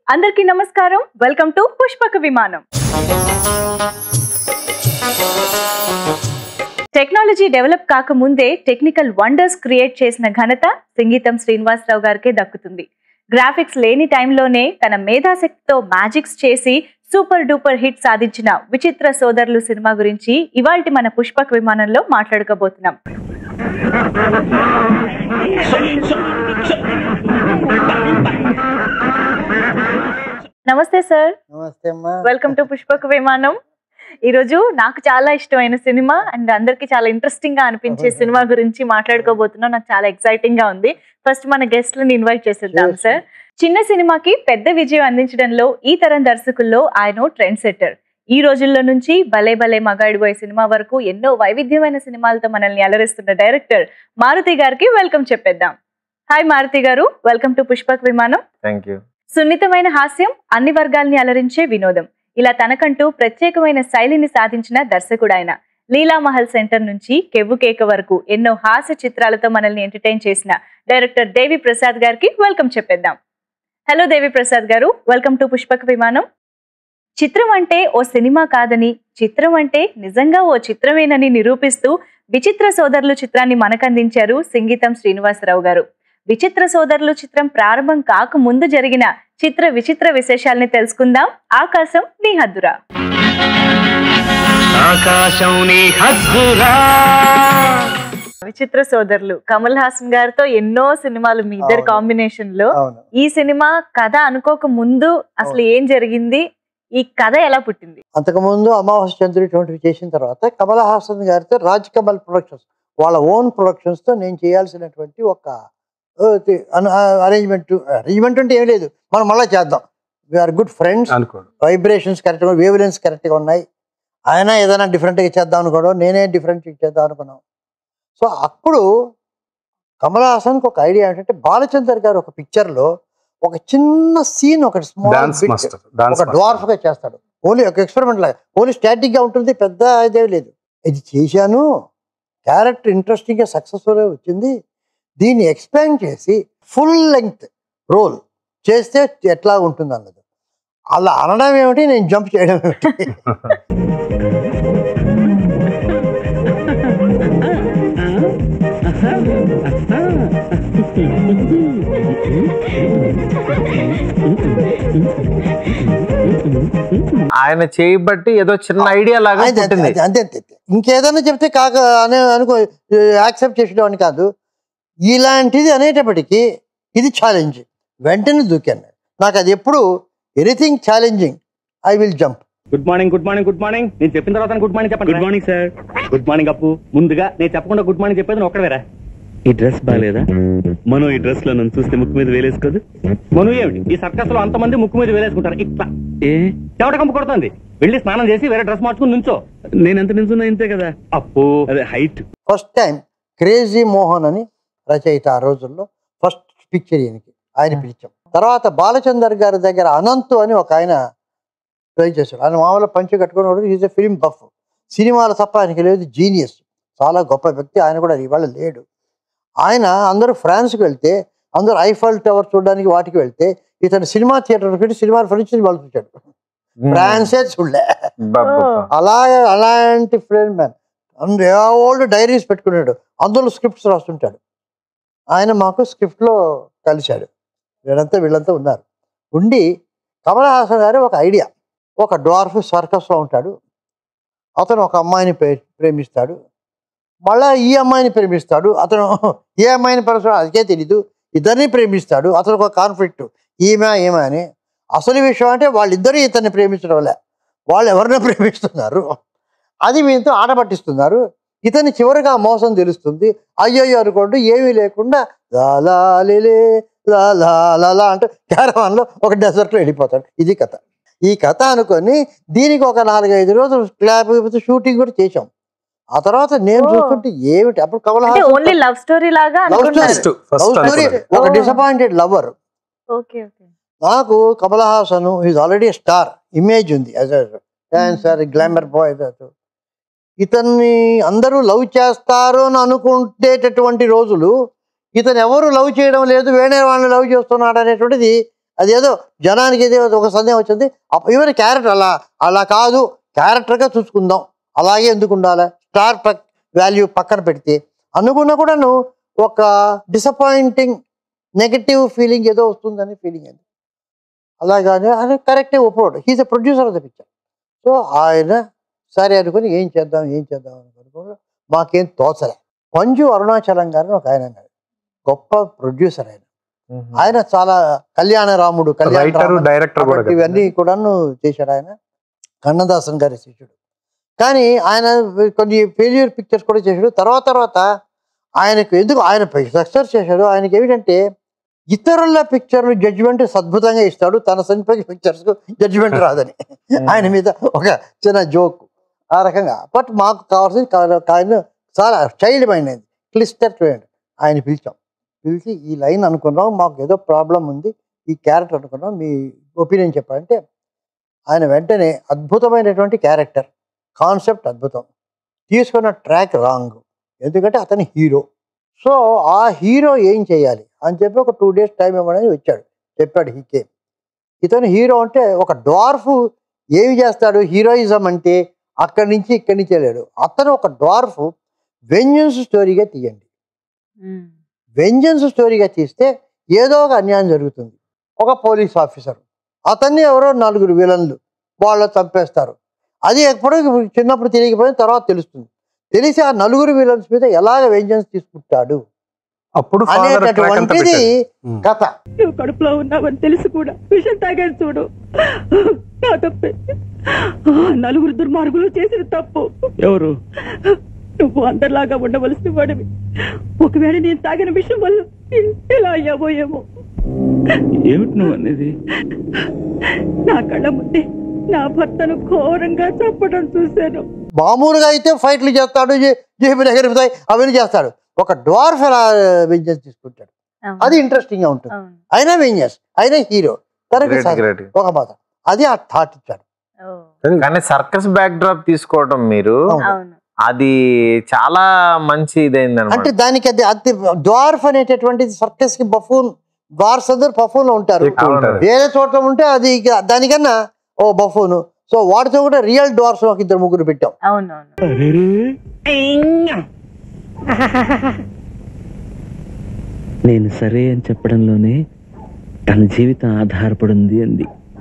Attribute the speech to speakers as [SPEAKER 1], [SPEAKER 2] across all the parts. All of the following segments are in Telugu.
[SPEAKER 1] అందరికీ నమస్కారం welcome to Pushpaka Vimanam technology develop కాకముందే టెక్నికల్ వండర్స్ క్రియేట్ చేసిన ఘనత సంగీతం శ్రీనివాసరావు గారికే దక్కుతుంది గ్రాఫిక్స్ లేని టైంలోనే తన మేధాశక్తితో మ్యాజిక్స్ చేసి సూపర్ డూపర్ హిట్ సాధించిన విచిత్ర సోదరులు సినిమా గురించి ఇవాల్టి మన పుష్పక విమానంలో మాట్లాడుకోబోతున్నాం నమస్తే సార్
[SPEAKER 2] నమస్తే అమ్మా
[SPEAKER 1] వెల్కమ్ టు పుష్పక విమానం ఈ రోజు నాకు చాలా ఇష్టమైన సినిమా అండ్ అందరికి చాలా ఇంట్రెస్టింగ్ గా అనిపించే
[SPEAKER 2] అవునా.
[SPEAKER 1] సినిమా గురించి మాట్లాడుకోబోతున్నాం నాకు చాలా ఎక్సైటింగ్ గా ఉంది ఫస్ట్ మన గెస్ట్లను ఇన్వైట్ చేసేద్దాం
[SPEAKER 2] Sure,
[SPEAKER 1] సార్ చిన్న సినిమాకి పెద్ద విజయం అందించడంలో ఈ తరం దర్శకుల్లో ఆయన ట్రెండ్ సెట్టర్ ఈ రోజుల్లో నుంచి భలే భలే మగాడు పోయే సినిమా వరకు ఎన్నో వైవిధ్యమైన సినిమాలతో మనల్ని అలరిస్తున్న డైరెక్టర్ మారుతి గారికి వెల్కమ్ చెప్పేద్దాం హాయ్ మారుతి గారు వెల్కమ్ టు పుష్పక్ విమానం
[SPEAKER 2] థ్యాంక్ యూ
[SPEAKER 1] సున్నితమైన హాస్యం అన్ని వర్గాల్ని అలరించే వినోదం ఇలా తనకంటూ ప్రత్యేకమైన శైలిని సాధించిన దర్శకుడు ఆయన లీలామహల్ సెంటర్ నుంచి కెవ్వు కేక వరకు ఎన్నో హాస్య చిత్రాలతో మనల్ని ఎంటర్టైన్ చేసిన డైరెక్టర్ దేవి ప్రసాద్ గారికి వెల్కమ్ చెప్పేద్దాం హలో దేవి ప్రసాద్ గారు వెల్కమ్ టు పుష్పక విమానం చిత్రం అంటే ఓ సినిమా కాదని చిత్రం అంటే నిజంగా ఓ చిత్రమేనని నిరూపిస్తూ విచిత్ర సోదరులు చిత్రాన్ని మనకందించారు సంగీతం శ్రీనివాసరావు గారు విచిత్ర సోదరులు చిత్రం ప్రారంభం కాక ముందు జరిగిన చిత్ర విచిత్ర విశేషాల్ని తెలుసుకుందాం ఆకాశం నీ హద్దురా
[SPEAKER 3] ఆకాశం నీ హద్దురా
[SPEAKER 1] విచిత్ర సోదరులు కమల్ హాసన్ గారితో ఎన్నో సినిమాలు మీ ఇద్దరు
[SPEAKER 2] అవును.
[SPEAKER 1] కాంబినేషన్ లో
[SPEAKER 2] అవును
[SPEAKER 1] ఈ సినిమా కథ అనుకోక ముందు అసలు ఏం జరిగింది ఈ కథ ఎలా పుట్టింది
[SPEAKER 2] అంతకుముందు అమావాస్య చంద్రుడు ఇటువంటివి చేసిన తర్వాత కమల్ హాసన్ గారితో రాజ్ కమల్ ప్రొడక్షన్స్ వాళ్ళ ఓన్ ప్రొడక్షన్స్ తో నేను చేయాల్సినటువంటి ఒక అరేంజ్మెంట్ అరేంజ్మెంట్ అంటే ఏం లేదు మనం మళ్ళీ చేద్దాం వీఆర్ గుడ్ ఫ్రెండ్స్
[SPEAKER 3] అనుకోడు
[SPEAKER 2] వైబ్రేషన్స్ కరెక్ట్గా వేవ్లెన్స్ కరెక్ట్గా ఉన్నాయి ఆయన ఏదైనా డిఫరెంట్గా చేద్దాం అనుకోవడం నేనే డిఫరెంట్ చేద్దాం అనుకున్నాం సో అప్పుడు కమల్ హాసన్కి ఒక ఐడియా ఏంటంటే బాలచందర్ గారు ఒక పిక్చర్లో ఒక చిన్న సీన్ ఒక
[SPEAKER 3] డాన్స్
[SPEAKER 2] స్మాల్
[SPEAKER 3] మాస్టర్ డాన్స్
[SPEAKER 2] ఒక డ్వార్ఫ్ గా చేస్తాడు ఓన్లీ ఒక ఎక్స్పెరిమెంట్ లాగా ఓన్లీ స్టాటిక్ గా ఉంటుంది పెద్ద ఇదే లేదు ఇది చేశాను క్యారెక్టర్ ఇంట్రెస్టింగ్ గా సక్సెస్ఫుల్ వచ్చింది దీన్ని ఎక్స్పాండ్ చేసి ఫుల్ లెంగ్త్ రోల్ చేస్తే ఎట్లా ఉంటుంది అన్నది అలా అనడం ఏమిటి నేను జంప్ చేయడం ఏమిటి
[SPEAKER 4] ఆయన చేయబట్టి ఏదో చిన్న ఐడియా లాగా
[SPEAKER 2] అంతే, అంతే,
[SPEAKER 4] పుట్టింది
[SPEAKER 2] అంతే, అంతే, అంతే. ఇంకేదైనా చెప్తే కాక అనే అనుకో యాక్సెప్ట్ చేసేయడం అని కాదు ఇలాంటిది అనేటప్పటికీ ఇది ఛాలెంజ్ వెంటనే దూకాను నాకు అది ఎప్పుడు anything challenging I will jump
[SPEAKER 5] good morning good morning good morning నేను చెప్పిన తర్వాత గుడ్ మార్నింగ్ చెప్పండి good morning sir good morning Appu ముందుగా నేను చెప్పకుండా గుడ్ మార్నింగ్ చెప్పేది నువ్వు ఒక్కడవేరా ఈ డ్రెస్ బాగాలేదా మనం ఈ డ్రెస్ లో నన్ను చూస్తే ముక్కు మీద వేలేసుకోదు మనం ఏమిటి ఈ సర్కస్ లో అంతమంది ముక్కు మీద వేలేసుకుంటారు ఇట్లా ఏ చెవట కంపు కొడుతుంది వెళ్ళి స్నానం చేసి వేరే డ్రెస్ మార్చుకుని నుంచో నేను ఎంత నిల్చున్నా ఇంతే కదా అప్పు అదే height
[SPEAKER 2] first time crazy Mohan అని రచయిత ఆ రోజుల్లో ఫస్ట్ పిక్చర్ ఈయనకి ఆయన పిలిచాం తర్వాత బాలచందర్ గారి దగ్గర అనంతు అని ఒక ఆయన ట్రై చేశాడు ఆయన మామూలుగా పంచి కట్టుకున్నాడు ఈజ్ ఎ ఫిలిం బఫ్ సినిమాలు తప్ప ఆయనకి లేదు జీనియస్ చాలా గొప్ప వ్యక్తి ఆయన కూడా ఇవాళ లేడు ఆయన అందరూ ఫ్రాన్స్కి వెళ్తే అందరూ ఐఫల్ టవర్ చూడడానికి వాటికి వెళ్తే ఇతను సినిమా థియేటర్ పెట్టి సినిమా ఫలించి వాళ్ళు చూశాడు ఫ్రాన్సే చూడలే అలాగే అలాంటి friend man and old diaries పెట్టుకున్నాడు అందులో స్క్రిప్ట్స్ రాస్తుంటాడు ఆయన మాకు స్క్రిప్ట్లో కలిశాడు వీళ్ళంతా వీళ్ళంతా ఉన్నారు ఉండి కమల్ హాసన్ గారి ఒక ఐడియా ఒక డ్వార్ఫ్ సర్కస్లో ఉంటాడు అతను ఒక అమ్మాయిని ప్రే ప్రేమిస్తాడు మళ్ళా ఈ అమ్మాయిని ప్రేమిస్తాడు అతను ఏ అమ్మాయిని ప్రేమిస్తాడో అదికే తెలీదు ఇద్దరిని ప్రేమిస్తాడు అతను ఒక కాన్ఫ్లిక్ట్ ఈమె ఈమె అని అసలు విషయం అంటే వాళ్ళిద్దరూ ఇతన్ని ప్రేమించడం వల్ల వాళ్ళు ఎవరినో ప్రేమిస్తున్నారు అది మీతో ఆట పట్టిస్తున్నారు ఇతని చివరిగా మోసం తెలుస్తుంది అయ్యయ్యో అనుకోండి ఏమీ లేకుండా లా లా లే లే, లా లా లా లా అంటూ క్యారవాన్లో ఒక డెజర్ట్లో వెళ్ళిపోతాడు ఇది కథ ఈ కథ అనుకొని దీనికి ఒక నాలుగైదు రోజులు క్లాప్ షూటింగ్ కూడా చేశాం ఆ తర్వాత నేను
[SPEAKER 1] ఓ.
[SPEAKER 2] చూస్తుంటే ఏమిటి అప్పుడు కమల్
[SPEAKER 1] అంటే
[SPEAKER 2] హాసన్
[SPEAKER 1] ఓన్లీ లవ్ స్టోరీ లాగా
[SPEAKER 2] Love
[SPEAKER 1] అనుకున్నారు
[SPEAKER 2] story.
[SPEAKER 4] ఫస్ట్
[SPEAKER 2] లవ్ స్టోరీ ఒక
[SPEAKER 1] ఓ.
[SPEAKER 2] డిసప్పాయింటెడ్ లవర్
[SPEAKER 1] ఓకే ఓకే
[SPEAKER 2] నాకు Kamal Haasan is already star image ఉంది యాజ్ డాన్సర్ గ్లామర్ బాయ్ ఇతన్ని అందరూ లవ్ చేస్తారు అని అనుకుంటేటటువంటి రోజులు ఇతను ఎవరు లవ్ చేయడం లేదు వేరే వాళ్ళని లవ్ చేస్తున్నాడు అనేటువంటిది అది ఏదో జనానికి ఏదో ఒక సందేహం వచ్చింది అప్ప- ఈవెన్ క్యారెక్టర్ అలా అలా కాదు క్యారెక్టర్గా చూసుకుందాం అలాగే ఎందుకు ఉండాలి స్టార్ వాల్యూ పక్కన పెడితే అనుకున్నా కూడాను ఒక డిసప్పాయింటింగ్ నెగటివ్ ఫీలింగ్ ఏదో వస్తుందని ఫీలింగ్ అది అలాగానే ఆయన కరెక్టే ఒప్పుకోడు he's a producer of the picture so ఆయన సరే అనుకుని ఏం చేద్దాం ఏం చేద్దాం అనుకుని మాకేం తోచలే మంజు అరుణాచలం గారిని ఒక ఆయన ఉన్నాడు. గొప్ప ప్రొడ్యూసర్ ఆయన ఆయన చాలా కళ్యాణ రాముడు కళ్యాణ
[SPEAKER 4] రైటర్
[SPEAKER 2] రాముడు
[SPEAKER 4] డైరెక్టర్ కూడా
[SPEAKER 2] కాబట్టి
[SPEAKER 4] కదా.
[SPEAKER 2] ఇవన్నీ కూడాను చేశాడు ఆయన కన్నదాసన్ గారి శిష్యుడు కానీ ఆయన కొన్ని ఫెయిల్యూర్ పిక్చర్స్ కూడా చేశాడు తర్వాత తర్వాత ఆయనకు ఎందుకు ఆయన సక్సెస్ చేశాడు ఆయనకి ఏమిటంటే ఇతరుల పిక్చర్లు జడ్జిమెంట్ అద్భుతంగా ఇస్తాడు తన సొంత పిక్చర్స్ జడ్జిమెంట్ రాదని ఆయన మీద ఒక చిన్న జోక్ ఆ రకంగా బట్ మాకు కావాల్సింది కా- ఆయన చాలా చైల్డ్ మైండ్ అయింది క్లిస్టర్ చూడండి ఆయన పిలిచాం పిలిచి ఈ లైన్ అనుకున్నాం మాకు ఏదో ప్రాబ్లం ఉంది ఈ క్యారెక్టర్ అనుకున్నాం మీ ఒపీనియన్ చెప్పాలంటే ఆయన వెంటనే అద్భుతమైనటువంటి క్యారెక్టర్ కాన్సెప్ట్ అద్భుతం తీసుకున్న ట్రాక్ రాంగ్ ఎందుకంటే అతని హీరో సో ఆ హీరో ఏం చేయాలి అని చెప్పి ఒక టూ డేస్ టైం ఇవ్వడానికి వచ్చాడు చెప్పాడు హీకే ఇతను హీరో అంటే ఒక డ్వార్ఫ్ ఏమి చేస్తాడు హీరోయిజం అంటే అక్కడి నుంచి ఇక్కడి నుంచి వెళ్ళాడు అతను ఒక డ్వార్ఫ్ వెంజన్స్ స్టోరీగా తీయండి వెంజన్స్ స్టోరీగా తీస్తే ఏదో ఒక అన్యాయం జరుగుతుంది ఒక పోలీస్ ఆఫీసర్ అతన్ని ఎవరో నలుగురు విలన్లు వాళ్ళు చంపేస్తారు అది ఎప్పుడో చిన్నప్పుడు తెలియకపోయిన తర్వాత తెలుస్తుంది తెలిసి ఆ నలుగురు విలన్స్ మీద ఎలాగ వెంజన్స్ తీసుకుంటాడు
[SPEAKER 4] అప్పుడు ఫాదర్ ట్రాక్ అంతా
[SPEAKER 2] అనేటటువంటిది
[SPEAKER 4] పెట్టాడు.
[SPEAKER 2] కథ
[SPEAKER 6] నువ్వు కడుపులో ఉన్నావని తెలిసి కూడా విషం తాగాను చూడు నా తప్పే ఆ నలుగురు దుర్మార్గులు చేసిన తప్పు
[SPEAKER 5] ఎవరు
[SPEAKER 6] నువ్వు అందరిలాగా ఉండవలసిన వాడివి ఒకవేళ నేను తాగిన విషయం వల్ల ఎలా అయ్యావో ఏమో
[SPEAKER 5] ఏమిటి నువ్వు అనేది
[SPEAKER 6] నా కళ్ళ ముందే నా భర్తను ఘోరంగా చంపడం చూశాను
[SPEAKER 2] మామూలుగా అయితే ఫైట్లు చేస్తాడు జే- జేబులు ఎగరిపుతాయి అవన్నీ చేస్తాడు ఒక డ్వార్ఫ్ ఎలా వెంజన్స్ తీసుకుంటాడు అది ఇంట్రెస్టింగ్ గా ఉంటుంది అయినా వెంజన్స్ అయినా హీరో తనకి
[SPEAKER 4] Great,
[SPEAKER 2] స-
[SPEAKER 4] great.
[SPEAKER 2] ఒక మాట అది ఆ థాట్ ఇచ్చాడు
[SPEAKER 4] కానీ సర్కస్ బ్యాక్ డ్రాప్ తీసుకోవడం మీరు
[SPEAKER 2] అవును.
[SPEAKER 1] అవును
[SPEAKER 4] అది చాలా మంచి ఇదైంది
[SPEAKER 2] అంటే
[SPEAKER 4] అనమాట
[SPEAKER 2] దానికి అది అది డ్వార్ఫ్ అనేటటువంటిది సర్కస్ కి బఫూన్ డ్వార్ఫ్స్ అందరు బఫూన్ లో ఉంటారు
[SPEAKER 4] ఎక్కువ ఉంటారు.
[SPEAKER 2] వేరే చోట్ల ఉంటే అది ఇక దానికన్నా ఓ బఫూన్ సో వాటితో కూడా రియల్ డ్వార్ఫ్స్ ఒక ఇద్దరు ముగ్గురు పెట్టాం
[SPEAKER 1] అవును అవును
[SPEAKER 5] నేను సరే అని చెప్పడంలోనే తన జీవితం ఆధారపడింది అంది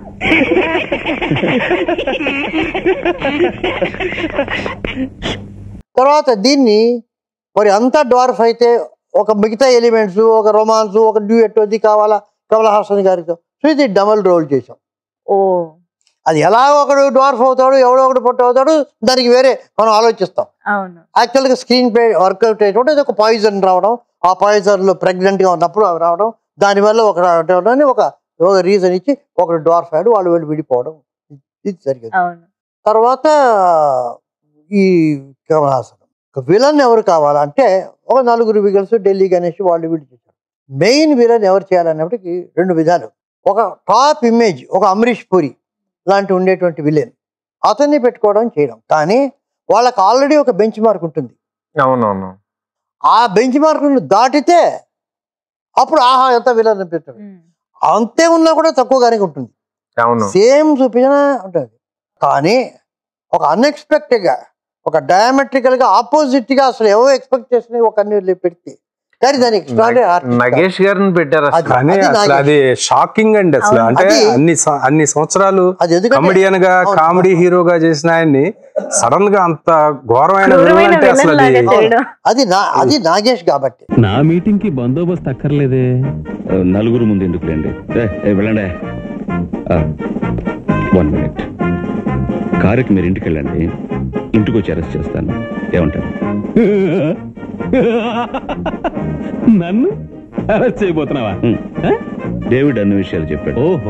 [SPEAKER 2] తర్వాత దీన్ని మరి అంతా డ్వార్ఫ్ అయితే ఒక మిగతా ఎలిమెంట్స్ ఒక రొమాన్స్ ఒక డ్యూయట్ అది కావాలా కమల హాసన్ గారితో సో ఇది డబల్ రోల్ చేసాం
[SPEAKER 1] ఓ
[SPEAKER 2] అది ఎలా ఒకడు డ్వార్ఫ్ అవుతాడు ఎవడో ఒకడు పొట్ట అవుతాడు దానికి వేరే మనం ఆలోచిస్తాం
[SPEAKER 1] అవును
[SPEAKER 2] యాక్చువల్గా స్క్రీన్ ప్లే వర్కౌట్ అయ్యేటప్పుడు ఇది ఒక పాయిజన్ రావడం ఆ పాయిజన్లో ప్రెగ్నెంట్గా ఉన్నప్పుడు అవి రావడం దానివల్ల ఒక రావడం ఒక ఒక రీజన్ ఇచ్చి ఒకడు డ్వార్ఫ్ అయ్యాడు వాళ్ళు వెళ్ళి విడిపోవడం ఇది జరిగింది
[SPEAKER 1] అవును
[SPEAKER 2] తర్వాత ఈ కమల్ హాసన్ విలన్ ఎవరు కావాలంటే ఒక నలుగురు విగల్స్ ఢిల్లీ గణేష్ వాళ్ళు వీళ్ళు చేశారు మెయిన్ విలన్ ఎవరు చేయాలన్నప్పటికీ రెండు విధాలు ఒక టాప్ ఇమేజ్ ఒక అమరీష్ పురి లాంటి ఉండేటువంటి విలన్ అతన్ని పెట్టుకోవడం చేయడం కానీ వాళ్ళకి ఆల్రెడీ ఒక బెంచ్ మార్క్ ఉంటుంది
[SPEAKER 4] అవునవును
[SPEAKER 2] ఆ బెంచ్ మార్కును దాటితే అప్పుడు ఆహా ఎంత విలన్ పెట్టాడు
[SPEAKER 1] ఉమ్.
[SPEAKER 2] అంతే ఉన్నా కూడా తక్కువగానే ఉంటుంది
[SPEAKER 4] అవును
[SPEAKER 2] సేమ్ చూపించిన ఉంటుంది కానీ ఒక unexpected గా ఒక diametrical గా ఆపోజిట్ గా అసలు ఎవరు ఎక్స్పెక్ట్ చేసిన ఒక అన్ని పెడితే కానీ దాని ఎక్స్ట్రాడనరీ
[SPEAKER 4] నగేష్ గారిని పెట్టారు అసలు.
[SPEAKER 2] అది-
[SPEAKER 7] కానీ
[SPEAKER 2] అది
[SPEAKER 7] అసలు
[SPEAKER 2] నాగేష్.
[SPEAKER 7] అది షాకింగ్ అండి అసలు
[SPEAKER 1] అవును.
[SPEAKER 7] అంటే
[SPEAKER 2] అది-
[SPEAKER 7] అన్ని స- అన్ని సంవత్సరాలు
[SPEAKER 2] అది ఎందుకంటే
[SPEAKER 7] కమెడియన్ గా
[SPEAKER 2] అవును.
[SPEAKER 7] కామెడీ హీరోగా చేసిన ఆయన్ని సడన్ గా అంత ఘోరమైన విలన్
[SPEAKER 1] క్రూరమైన
[SPEAKER 7] అంటే అసలు
[SPEAKER 1] విలన్
[SPEAKER 7] అది
[SPEAKER 1] లాగా చేయడం
[SPEAKER 2] అది నా అది నాగేష్ కాబట్టి
[SPEAKER 5] నా మీటింగ్ కి బందోబస్తు అక్కర్లేదే ఆ, నలుగురు ముందు ఎందుకులేండి ఏ, ఏ, వెళ్ళండి వన్ మినిట్ కారుకి మీరు ఇంటికి వెళ్ళండి ఇంటికి వచ్చి అరెస్ట్ చేస్తాను ఏమంటారు నన్ను అరెస్ట్ చేయబోతున్నావా డేవిడ్ అన్ని విషయాలు చెప్పాడు ఓహో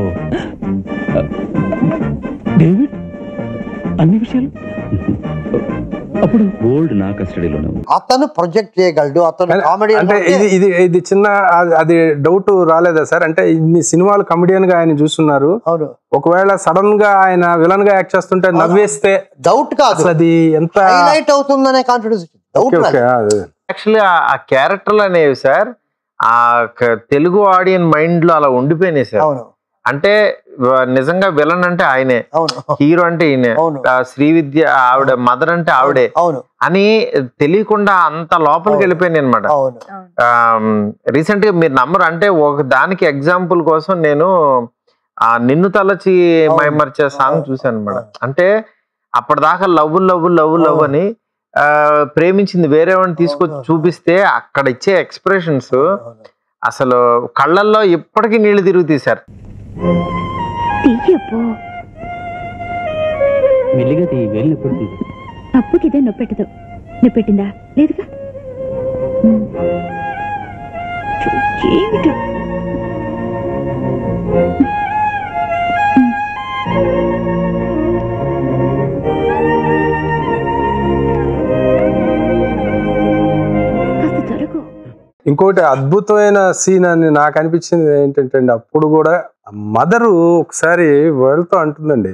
[SPEAKER 5] డేవిడ్ అన్ని విషయాలు అప్పుడు గోల్డ్ నా కస్టడీలోనే ఉంది
[SPEAKER 2] అతను ప్రొజెక్ట్ చేయగలడు అతను కామెడీ
[SPEAKER 7] అంటే ఇది ఇది ఇది చిన్న అది- అది డౌట్ రాలేదా సార్ అంటే ఇన్ని సినిమాలు కమెడియన్ గా ఆయన చూస్తున్నారు
[SPEAKER 2] అవును
[SPEAKER 7] ఒకవేళ సడన్ గా ఆయన విలన్ గా యాక్ట్ చేస్తుంటే నవ్వేస్తే
[SPEAKER 2] డౌట్ కాదు
[SPEAKER 7] అసలు అది ఎంత
[SPEAKER 2] హైలైట్ అవుతుందనే కాన్ఫిడెన్స్ డౌట్
[SPEAKER 7] ఓకే, ఓకే, అది.
[SPEAKER 4] యాక్చువల్లీ ఆ క్యారెక్టర్లు అనేవి సార్ ఆ క- తెలుగు ఆడియన్ మైండ్ లో అలా ఉండిపోయినాయి సార్
[SPEAKER 2] అవును
[SPEAKER 4] అంటే వ- నిజంగా విలన్ అంటే ఆయనే
[SPEAKER 2] అవును
[SPEAKER 4] హీరో అంటే ఈయనే
[SPEAKER 2] అవును.
[SPEAKER 4] ఆ, శ్రీ విద్య ఆవిడ మదర్ అంటే ఆవిడే
[SPEAKER 2] అవును
[SPEAKER 4] అని తెలియకుండా అంత లోపలికి
[SPEAKER 2] అవును.
[SPEAKER 4] వెళ్ళిపోయింది అనమాట
[SPEAKER 2] అవును
[SPEAKER 4] రీసెంట్ గా మీరు నమ్మరు అంటే ఒక దానికి ఎగ్జాంపుల్ కోసం నేను ఆ నిన్ను తలచి
[SPEAKER 2] అవును.
[SPEAKER 4] మైమర్చే సాంగ్
[SPEAKER 2] అవును.
[SPEAKER 4] చూశాను అనమాట
[SPEAKER 2] అవును.
[SPEAKER 4] అంటే అప్పటిదాకా లవ్ లవ్ లవ్ లవ్
[SPEAKER 2] అవును.
[SPEAKER 4] అని ఆ, ప్రేమించింది వేరే వాడిని తీసుకొచ్చి
[SPEAKER 2] అవును.
[SPEAKER 4] చూపిస్తే అక్కడ ఇచ్చే ఎక్స్ప్రెషన్స్
[SPEAKER 2] అవును.
[SPEAKER 4] అసలు కళ్ళల్లో ఇప్పటికీ నీళ్లు తిరుగుతాయి సార్
[SPEAKER 6] తీయపో
[SPEAKER 5] మెల్లిగా తీ వేలు నొప్పి
[SPEAKER 6] అప్పుకిదే నొప్పెట్టదు నొప్పెట్టిందా లేదుగా ఉమ్. చూ, ఏమిటో కాస్త జరుగు
[SPEAKER 7] ఇంకోటి అద్భుతమైన సీన్ అని నాకు అనిపించింది ఏంటంటే అండి అప్పుడు కూడా మదరు ఒకసారి వాళ్ళతో అంటుందండి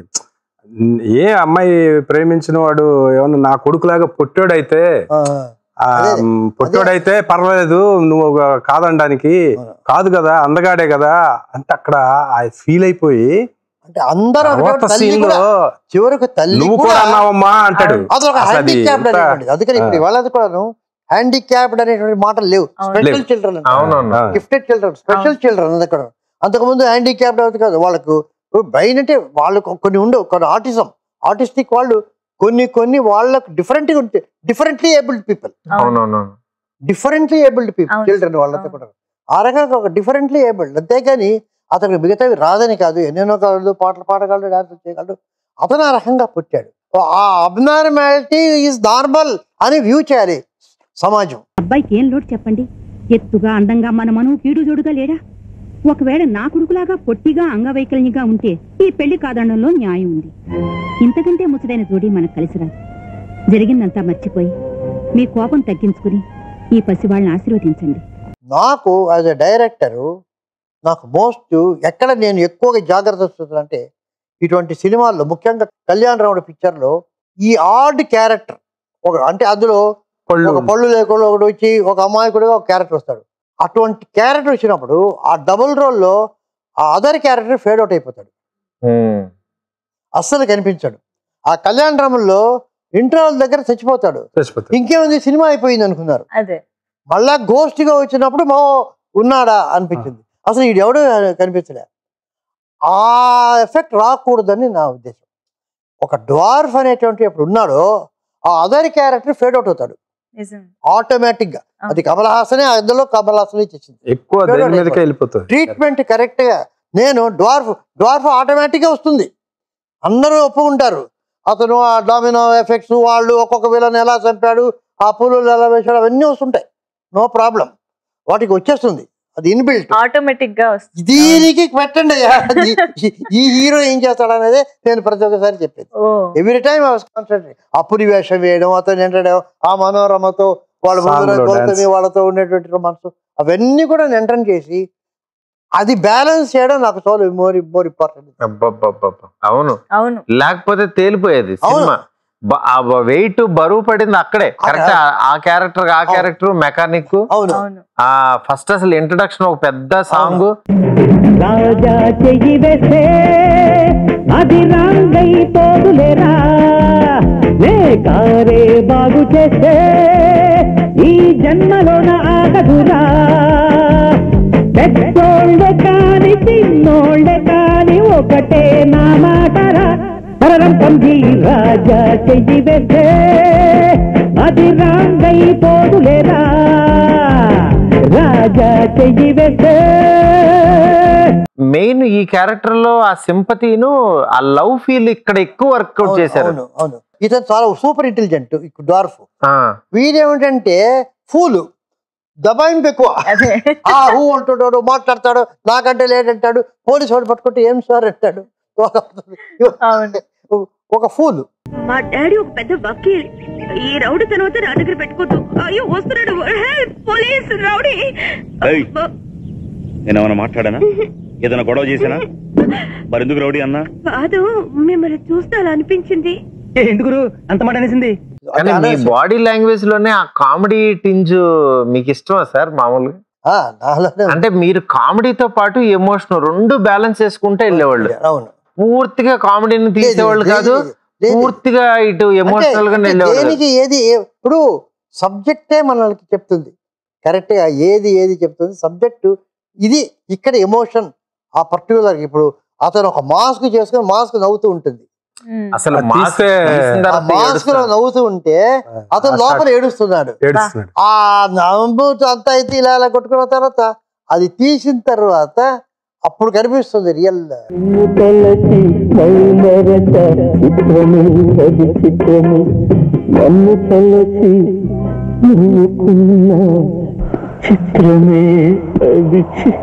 [SPEAKER 7] ఏ అమ్మాయి ప్రేమించిన వాడు ఏమన్నా నా కొడుకులాగా పుట్టాడైతే
[SPEAKER 2] ఆ,
[SPEAKER 7] ఆ,
[SPEAKER 2] అదే,
[SPEAKER 7] మ్, పుట్టాడైతే పర్వాలేదు నువ్వు ఒక కాదనడానికి
[SPEAKER 2] అవును.
[SPEAKER 7] కాదు కదా అందగాడే కదా అంటే అక్కడ ఆ ఫీల్ అయిపోయి
[SPEAKER 2] అంటే అందరూ ఒకటే
[SPEAKER 7] తర్వాత
[SPEAKER 2] తల్లి
[SPEAKER 7] సీన్
[SPEAKER 2] కూడా
[SPEAKER 7] లో
[SPEAKER 2] చివరకు తల్లి
[SPEAKER 7] నువ్వు కూడా అన్నావమ్మా అంటాడు
[SPEAKER 2] అదొక
[SPEAKER 7] అసలు అది
[SPEAKER 2] హ్యాండిక్యాప్డ్
[SPEAKER 7] ఎంత-
[SPEAKER 2] అనేటువంటిది అందుకని ఇప్పుడు
[SPEAKER 7] ఆ.
[SPEAKER 2] వాళ్ళది కూడాను హ్యాండిక్యాప్డ్ అనేటువంటి మాటలు లేవు
[SPEAKER 1] అవును.
[SPEAKER 2] స్పెషల్
[SPEAKER 7] లేవు.
[SPEAKER 2] చిల్డ్రన్
[SPEAKER 4] అవునవును
[SPEAKER 7] ఆ,
[SPEAKER 2] గిఫ్టెడ్ చిల్డ్రన్ స్పెషల్ చిల్డ్రన్ అది కూడా అంతకుముందు హ్యాండిక్యాప్డ్ అవుతుంది కాదు వాళ్ళకు బ్రెయిన్ అంటే వాళ్ళకు కొన్ని ఉండవు కొన్ని ఆటిజం ఆటిస్టిక్ వాళ్ళు కొన్ని కొన్ని వాళ్ళకు డిఫరెంట్గా ఉంటాయి డిఫరెంట్లీ ఏబుల్డ్ పీపుల్
[SPEAKER 4] అవునవును
[SPEAKER 2] డిఫరెంట్లీ ఏబుల్డ్ పీపుల్
[SPEAKER 1] అవును.
[SPEAKER 2] చిల్డ్రన్ వాళ్ళతో
[SPEAKER 1] అవును.
[SPEAKER 2] కూడా ఆ రకంగా ఒక డిఫరెంట్లీ ఏబుల్డ్ అంతేగాని అతనికి మిగతావి రాదని కాదు ఎన్నెన్నో కాదు పాటలు పాడగలడు డాన్స్ చేయగలడు అతను ఆ రకంగా పుట్టాడు ఆ అబ్నార్మాలిటీ ఈజ్ నార్మల్ అని వ్యూ చేయాలి సమాజం
[SPEAKER 6] అబ్బాయికి ఏం లోటు చెప్పండి ఎత్తుగా అందంగా మన మనువు కీడు జోడుగా లేడా ఒకవేళ నా కొడుకులాగా పొట్టిగా అంగవైకల్యంగా ఉంటే ఈ పెళ్లి కాదనడంలో న్యాయం ఉంది ఇంతకంటే ముచ్చటైన జోడి మనకు కలిసి రాదు జరిగిందంతా మర్చిపోయి మీ కోపం తగ్గించుకుని ఈ పసివాళ్ళని ఆశీర్వదించండి
[SPEAKER 2] నాకు యాజ్ ఎ డైరెక్టరు నాకు మోస్ట్ ఎక్కడ నేను ఎక్కువగా జాగ్రత్త వస్తుందంటే ఇటువంటి సినిమాల్లో ముఖ్యంగా కళ్యాణ్ రాముడు పిక్చర్లో ఈ ఆర్డ్ క్యారెక్టర్ ఒక అంటే అందులో
[SPEAKER 7] పళ్ళు
[SPEAKER 2] ఒక పళ్ళు లేకుండా ఒకటి వచ్చి ఒక అమాయకుడిగా ఒక క్యారెక్టర్ వస్తాడు అటువంటి క్యారెక్టర్ వచ్చినప్పుడు ఆ డబుల్ రోల్లో ఆ అదర్ క్యారెక్టర్ ఫేడ్ అవుట్ అయిపోతాడు
[SPEAKER 4] ఉమ్.
[SPEAKER 2] అస్సలు కనిపించాడు ఆ కళ్యాణ రాముల్లో ఇంటర్వల్ దగ్గర చచ్చిపోతాడు
[SPEAKER 7] చచ్చిపోతాడు
[SPEAKER 2] ఇంకేముంది సినిమా అయిపోయింది అనుకున్నారు
[SPEAKER 1] అదే
[SPEAKER 2] మళ్ళా ghost గా వచ్చినప్పుడు మా ఉన్నాడా అనిపించింది అసలు ఈడు ఎవడు కనిపించలే ఆ ఎఫెక్ట్ రాకూడదని నా ఉద్దేశం ఒక డ్వార్ఫ్ అనేటువంటి ఎప్పుడు ఉన్నాడో ఆ అదర్ క్యారెక్టర్ ఫేడ్ అవుట్ అవుతాడు
[SPEAKER 1] నిజం
[SPEAKER 2] ఆటోమేటిక్ గా
[SPEAKER 1] ఆ.
[SPEAKER 2] అది కమల్ హాసనే అందులో కమల్ హాసన్ ఇచ్చేసింది
[SPEAKER 7] ఎక్కువ దేని మీదకే వెళ్ళిపోతుంది
[SPEAKER 2] ట్రీట్మెంట్ కరెక్ట్ గా నేను డ్వార్ఫ్ డ్వార్ఫ్ ఆటోమేటిక్ గా వస్తుంది అందరూ ఒప్పుకుంటారు అతను ఆ డామినో ఎఫెక్ట్స్ వాళ్ళు ఒక్కొక్క విలన్ ఎలా చంపాడు ఆ పులులు ఎలా వేశాడు అవన్నీ వస్తుంటాయి నో ప్రాబ్లం వాటికి వచ్చేస్తుంది అది ఇన్బిల్ట్
[SPEAKER 1] ఆటోమేటిక్ గా వస్తుంది
[SPEAKER 2] దీనికి పెట్టండి అయ్యా. ఈ- ఈ- ఈ హీరో ఏం చేస్తాడు అనేది నేను ప్రతి ఒక్కసారి చెప్పేది
[SPEAKER 1] ఓ
[SPEAKER 2] ఎవ్రీ టైం కాన్సన్ట్రేట్ అప్పుని వేషం వేయడం అతను ఏంటంటే ఆ మనోరమతో వాళ్ళ ముందర
[SPEAKER 7] Song లో
[SPEAKER 2] గౌతమి
[SPEAKER 7] dance.
[SPEAKER 2] వాళ్ళతో ఉండేటువంటి రొమాన్స్ అవన్నీ కూడా ఎంటర్ చేసి అది బ్యాలెన్స్ చేయడం నాకు చాలా మోర్ మోర్ ఇంపార్టెంట్
[SPEAKER 4] అబ్బబ్బబ్బబ్బ. అవును
[SPEAKER 1] అవును
[SPEAKER 4] లేకపోతే తేలిపోయేది
[SPEAKER 2] అవును.
[SPEAKER 4] సినిమా బ- ఆ వెయిట్ బరువు పడింది అక్కడే కరెక్ట్ ఆ క్యారెక్టర్ ఆ
[SPEAKER 2] అవును.
[SPEAKER 4] క్యారెక్టర్ మెకానిక్
[SPEAKER 2] అవును
[SPEAKER 1] అవును
[SPEAKER 4] ఆ ఫస్ట్ అసలు ఇంట్రడక్షన్ ఒక పెద్ద సాంగ్
[SPEAKER 8] రాజా చెయ్యి వేస్తే అది రాంగై పోదులేరా నే కారే బాగు చేస్తే ఈ జన్మలోన ఆగదురా పెద్దోళ్ళే కాని చిన్నోళ్ళే కాని ఒకటే నా మాటరా పరరం పంది రాజా చెయ్యి వేస్తే అది రాంగై పోదులేరా రాజా చెయ్యి వేస్తే
[SPEAKER 4] మెయిన్ ఈ క్యారెక్టర్ లో ఆ సింపతిను ఆ లవ్ ఫీల్ ఇక్కడ ఎక్కువ వర్కౌట్
[SPEAKER 2] అవును,
[SPEAKER 4] చేశారు
[SPEAKER 2] అవును అవును ఇతను చాలా సూపర్ ఇంటెలిజెంట్ డార్ఫ్
[SPEAKER 4] ఆ,
[SPEAKER 2] వీడేమిటంటే ఫూలు దబాయింపు ఎక్కువ
[SPEAKER 1] అదే
[SPEAKER 2] ఆ హూ అంటుంటాడు మాట్లాడతాడు నాకంటే లేదంటాడు పోలీసు వాడు పట్టుకుంటే ఏం సార్ అంటాడు
[SPEAKER 1] అవును
[SPEAKER 2] ఒక ఫూలు
[SPEAKER 6] మా డాడీ ఒక పెద్ద వకీల్ ఈ రౌడీ తర్వాత నా దగ్గర పెట్టుకోద్దు అయ్యో వస్తున్నాడు హెల్ప్ పోలీస్ రౌడీ
[SPEAKER 5] ఏయ్. నేనేమైనా మాట్లాడానా ఏదైనా గొడవ చేశానా మరెందుకు రౌడీ అన్నా
[SPEAKER 6] కాదు మిమ్మల్ని చూస్తే అలా అనిపించింది
[SPEAKER 5] ఎందుకు అంత మాట అనేసింది
[SPEAKER 4] కానీ మీ బాడీ లాంగ్వేజ్ లోనే ఆ కామెడీ టింజ్ మీకు ఇష్టమా సార్ మామూలుగా
[SPEAKER 2] ఆ, నాలోనే ఉంది.
[SPEAKER 4] అంటే మీరు కామెడీతో పాటు ఎమోషన్ రెండు బ్యాలెన్స్ చేసుకుంటే వెళ్ళేవాళ్ళు
[SPEAKER 2] అవును
[SPEAKER 4] పూర్తిగా కామెడీని తీసేవాళ్ళు
[SPEAKER 2] లేదు,
[SPEAKER 4] కాదు
[SPEAKER 2] లేదు, లేదు.
[SPEAKER 4] పూర్తిగా ఇటు
[SPEAKER 2] అంటే-
[SPEAKER 4] ఎమోషనల్ గా
[SPEAKER 2] అంటే
[SPEAKER 4] వెళ్ళేవాళ్ళు కాదు.
[SPEAKER 2] దేనికి ఏది ఏ- ఇప్పుడు సబ్జెక్టే మనకి చెప్తుంది కరెక్ట్ గా ఏది ఏది చెప్తుంది సబ్జెక్టు ఇది ఇక్కడ ఎమోషన్ ఆ పర్టికులర్ ఇప్పుడు అతను ఒక మాస్క్ చేసుకుని మాస్క్ నవ్వుతూ ఉంటుంది
[SPEAKER 1] ఉమ్.
[SPEAKER 4] అసలు
[SPEAKER 7] అది
[SPEAKER 4] మాస్క్
[SPEAKER 7] తీస్తే
[SPEAKER 4] తీసిన
[SPEAKER 2] ఆ
[SPEAKER 4] తర్వాత
[SPEAKER 2] మాస్క్ లో
[SPEAKER 4] ఏడుస్తాడు.
[SPEAKER 2] నవ్వుతూ ఉంటే అతను
[SPEAKER 7] ఆ
[SPEAKER 2] లోపల
[SPEAKER 7] shot
[SPEAKER 2] ఏడుస్తున్నాడు
[SPEAKER 7] ఏడుస్తున్నాడు
[SPEAKER 2] ఆ నవ్వు అంతా అయితే ఇలా ఇలా కొట్టుకున్న తర్వాత అది తీసిన తర్వాత అప్పుడు కనిపిస్తుంది రియల్
[SPEAKER 8] తలచి మైమరత చిత్రమే అది చిత్రమే నన్ను తలచి నవ్వుకున్న చిత్రమే అది చి-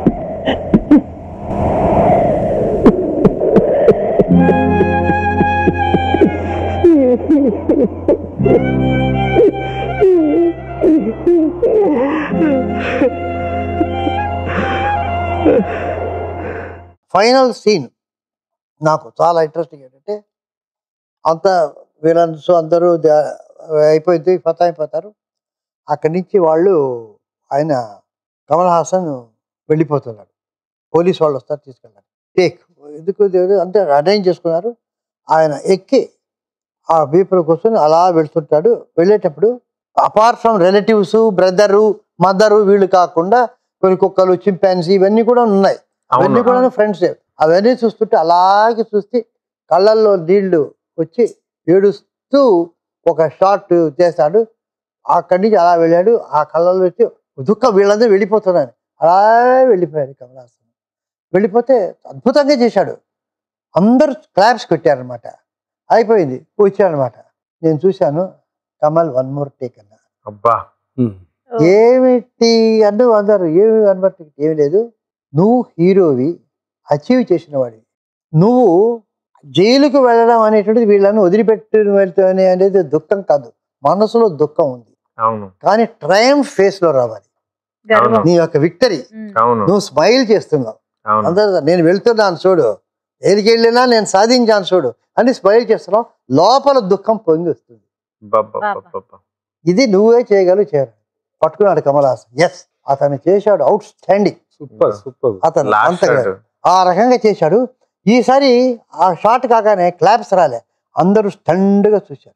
[SPEAKER 2] ఫైనల్ సీన్ నాకు చాలా ఇంట్రెస్టింగ్ ఏంటంటే అంత విలన్స్ అందరూ ద- అయిపోయింది ఫతా అయిపోతారు అక్కడి నుంచి వాళ్ళు ఆయన కమల్ హాసన్ వెళ్ళిపోతున్నాడు పోలీస్ వాళ్ళు వస్తారు తీసుకెళ్ళారు టేక్ ఎందుకు దేవుడు అంటే అరేంజ్ చేసుకున్నారు ఆయన ఎక్కి ఆ వీపులో కూర్చొని అలా వెళ్తుంటాడు వెళ్ళేటప్పుడు apart from relatives brother mother వీళ్ళు కాకుండా కొన్ని కుక్కలు చింపాన్సీ ఇవన్నీ కూడా ఉన్నాయి అవన్నీ
[SPEAKER 4] అవును
[SPEAKER 2] కూడా ఫ్రెండ్స్ అవన్నీ చూస్తుంటే అలాగే చూస్తే కళ్ళల్లో నీళ్లు వచ్చి ఏడుస్తూ ఒక షాట్ చేశాడు అక్కడి నుంచి అలా వెళ్ళాడు ఆ కళ్ళల్లో వచ్చి దుఃఖం వీళ్ళందరూ వెళ్ళిపోతున్నారు అలా వెళ్ళిపోయాడు కమలాసన్ వెళ్ళిపోతే అద్భుతంగా చేశాడు అందరూ క్లాప్స్ కొట్టారనమాట అయిపోయింది వచ్చాడనమాట నేను చూశాను కమల్ వన్ మోర్ టేక్ అన్న
[SPEAKER 4] అబ్బా
[SPEAKER 7] ఉమ్.
[SPEAKER 2] ఏమిటి అన్ను అందరు ఏమి వన్ మోర్ టేక్ ఏమి లేదు నువ్వు హీరోవి అచీవ్ చేసిన వాడివి నువ్వు జైలుకు వెళ్ళడం అనేటువంటిది వీళ్ళని వదిలిపెట్టి వెళ్తానే అనేది దుఃఖం కాదు మనసులో దుఃఖం ఉంది
[SPEAKER 4] అవును
[SPEAKER 2] కానీ ట్రయం ఫేస్ లో రావాలి
[SPEAKER 1] గర్వం
[SPEAKER 2] నీ యొక్క విక్టరీ
[SPEAKER 1] ఉమ్.
[SPEAKER 4] అవును
[SPEAKER 2] నువ్వు స్మైల్ చేస్తున్నావు
[SPEAKER 4] అవును
[SPEAKER 2] అందరూ నేను వెళ్తున్నాను చూడు ఏదికి వెళ్ళినా నేను సాధించాను చూడు అని స్మైల్ చేస్తున్నావు లోపల దుఃఖం పొంగి వస్తుంది
[SPEAKER 4] అబ్బబ్బబ్బబ్బబ్బ.
[SPEAKER 2] ఇది నువ్వే చేయగలవు చేయరు పట్టుకున్నాడు కమల్ హాసన్ ఎస్ అతను చేశాడు అవుట్ స్టాండింగ్
[SPEAKER 7] సూపర్ సూపర్
[SPEAKER 2] అతను
[SPEAKER 4] లాస్ట్
[SPEAKER 2] అంతగా
[SPEAKER 4] షాట్
[SPEAKER 2] ఆ రకంగా చేశాడు ఈసారి ఆ షాట్ కాగానే క్లాప్స్ రాలే అందరూ స్టండ్గా చూశారు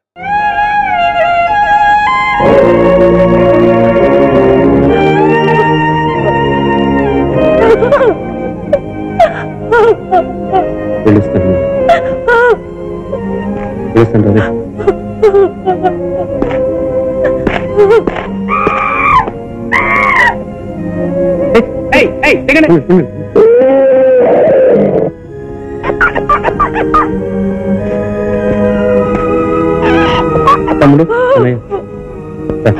[SPEAKER 5] తెలుస్తాను తెలుస్తాను రవి ఏయ్, ఏయ్, దిగండి. తమ్ముడు అన్నయ్య రా.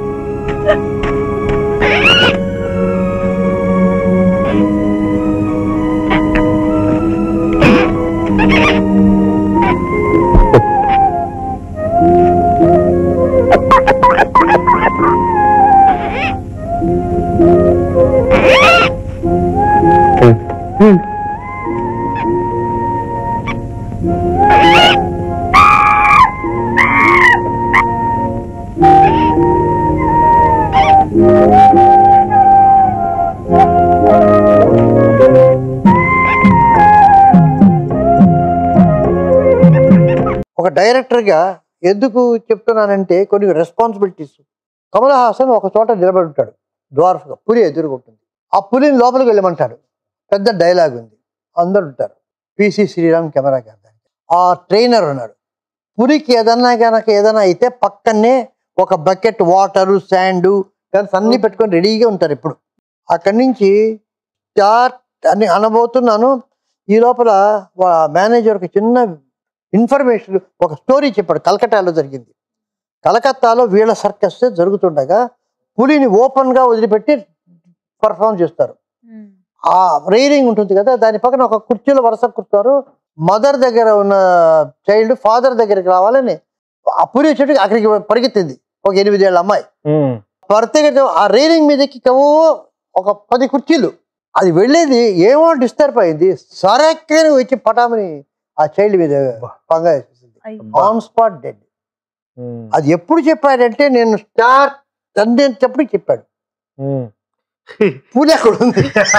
[SPEAKER 2] ఒక డైరెక్టర్గా ఎందుకు చెప్తున్నానంటే కొన్ని రెస్పాన్సిబిలిటీస్ కమల్ హాసన్ ఒక చోట నిలబడి ఉంటాడు డ్వార్ఫ్గా పులి ఎదుర్కొంటుంది ఆ పులిని లోపలికి వెళ్ళమంటాడు పెద్ద డైలాగ్ ఉంది అందరు ఉంటారు పిసి శ్రీరామ్ కెమెరా గారు ఆ ట్రైనర్ ఉన్నాడు పులికి ఏదన్నా కనుక ఏదైనా అయితే పక్కనే ఒక బకెట్ వాటరు శాండు కానీ అన్ని పెట్టుకొని రెడీగా ఉంటారు ఇప్పుడు అక్కడి నుంచి స్టార్ట్ అని అనబోతున్నాను ఈ లోపల మేనేజర్ ఒక చిన్న ఇన్ఫర్మేషన్ ఒక స్టోరీ చెప్పాడు కలకత్తాలో జరిగింది కలకత్తాలో వీళ్ళ సర్కస్ జరుగుతుండగా పులిని ఓపెన్ గా వదిలిపెట్టి పర్ఫామ్ చేస్తారు
[SPEAKER 1] ఉమ్.
[SPEAKER 2] ఆ రైలింగ్ ఉంటుంది కదా దాని పక్కన ఒక కుర్చీలో వరుస కూర్చున్నారు మదర్ దగ్గర ఉన్న చైల్డ్ ఫాదర్ దగ్గరికి రావాలని ఆ పులి చెట్టుకి అక్కడికి పరిగెత్తింది ఒక ఎనిమిదేళ్ళ అమ్మాయి
[SPEAKER 4] ఉమ్.
[SPEAKER 2] పరిగెత్తి ఆ రైలింగ్ మీదకి కవో ఒక పది కుర్చీలు అది వెళ్ళేది ఏమో డిస్టర్బ్ అయింది సరక్కని వచ్చి పటామని ఆ చైల్డ్ మీద పంగా వేసేసింది
[SPEAKER 1] అయ్యో.
[SPEAKER 2] On spot dead
[SPEAKER 4] um.
[SPEAKER 2] అది ఎప్పుడు చెప్పాడంటే నేను స్టార్ట్ అనేటప్పుడు చెప్పాడు
[SPEAKER 4] ఉమ్.
[SPEAKER 2] పూలు ఎక్కడ ఉంది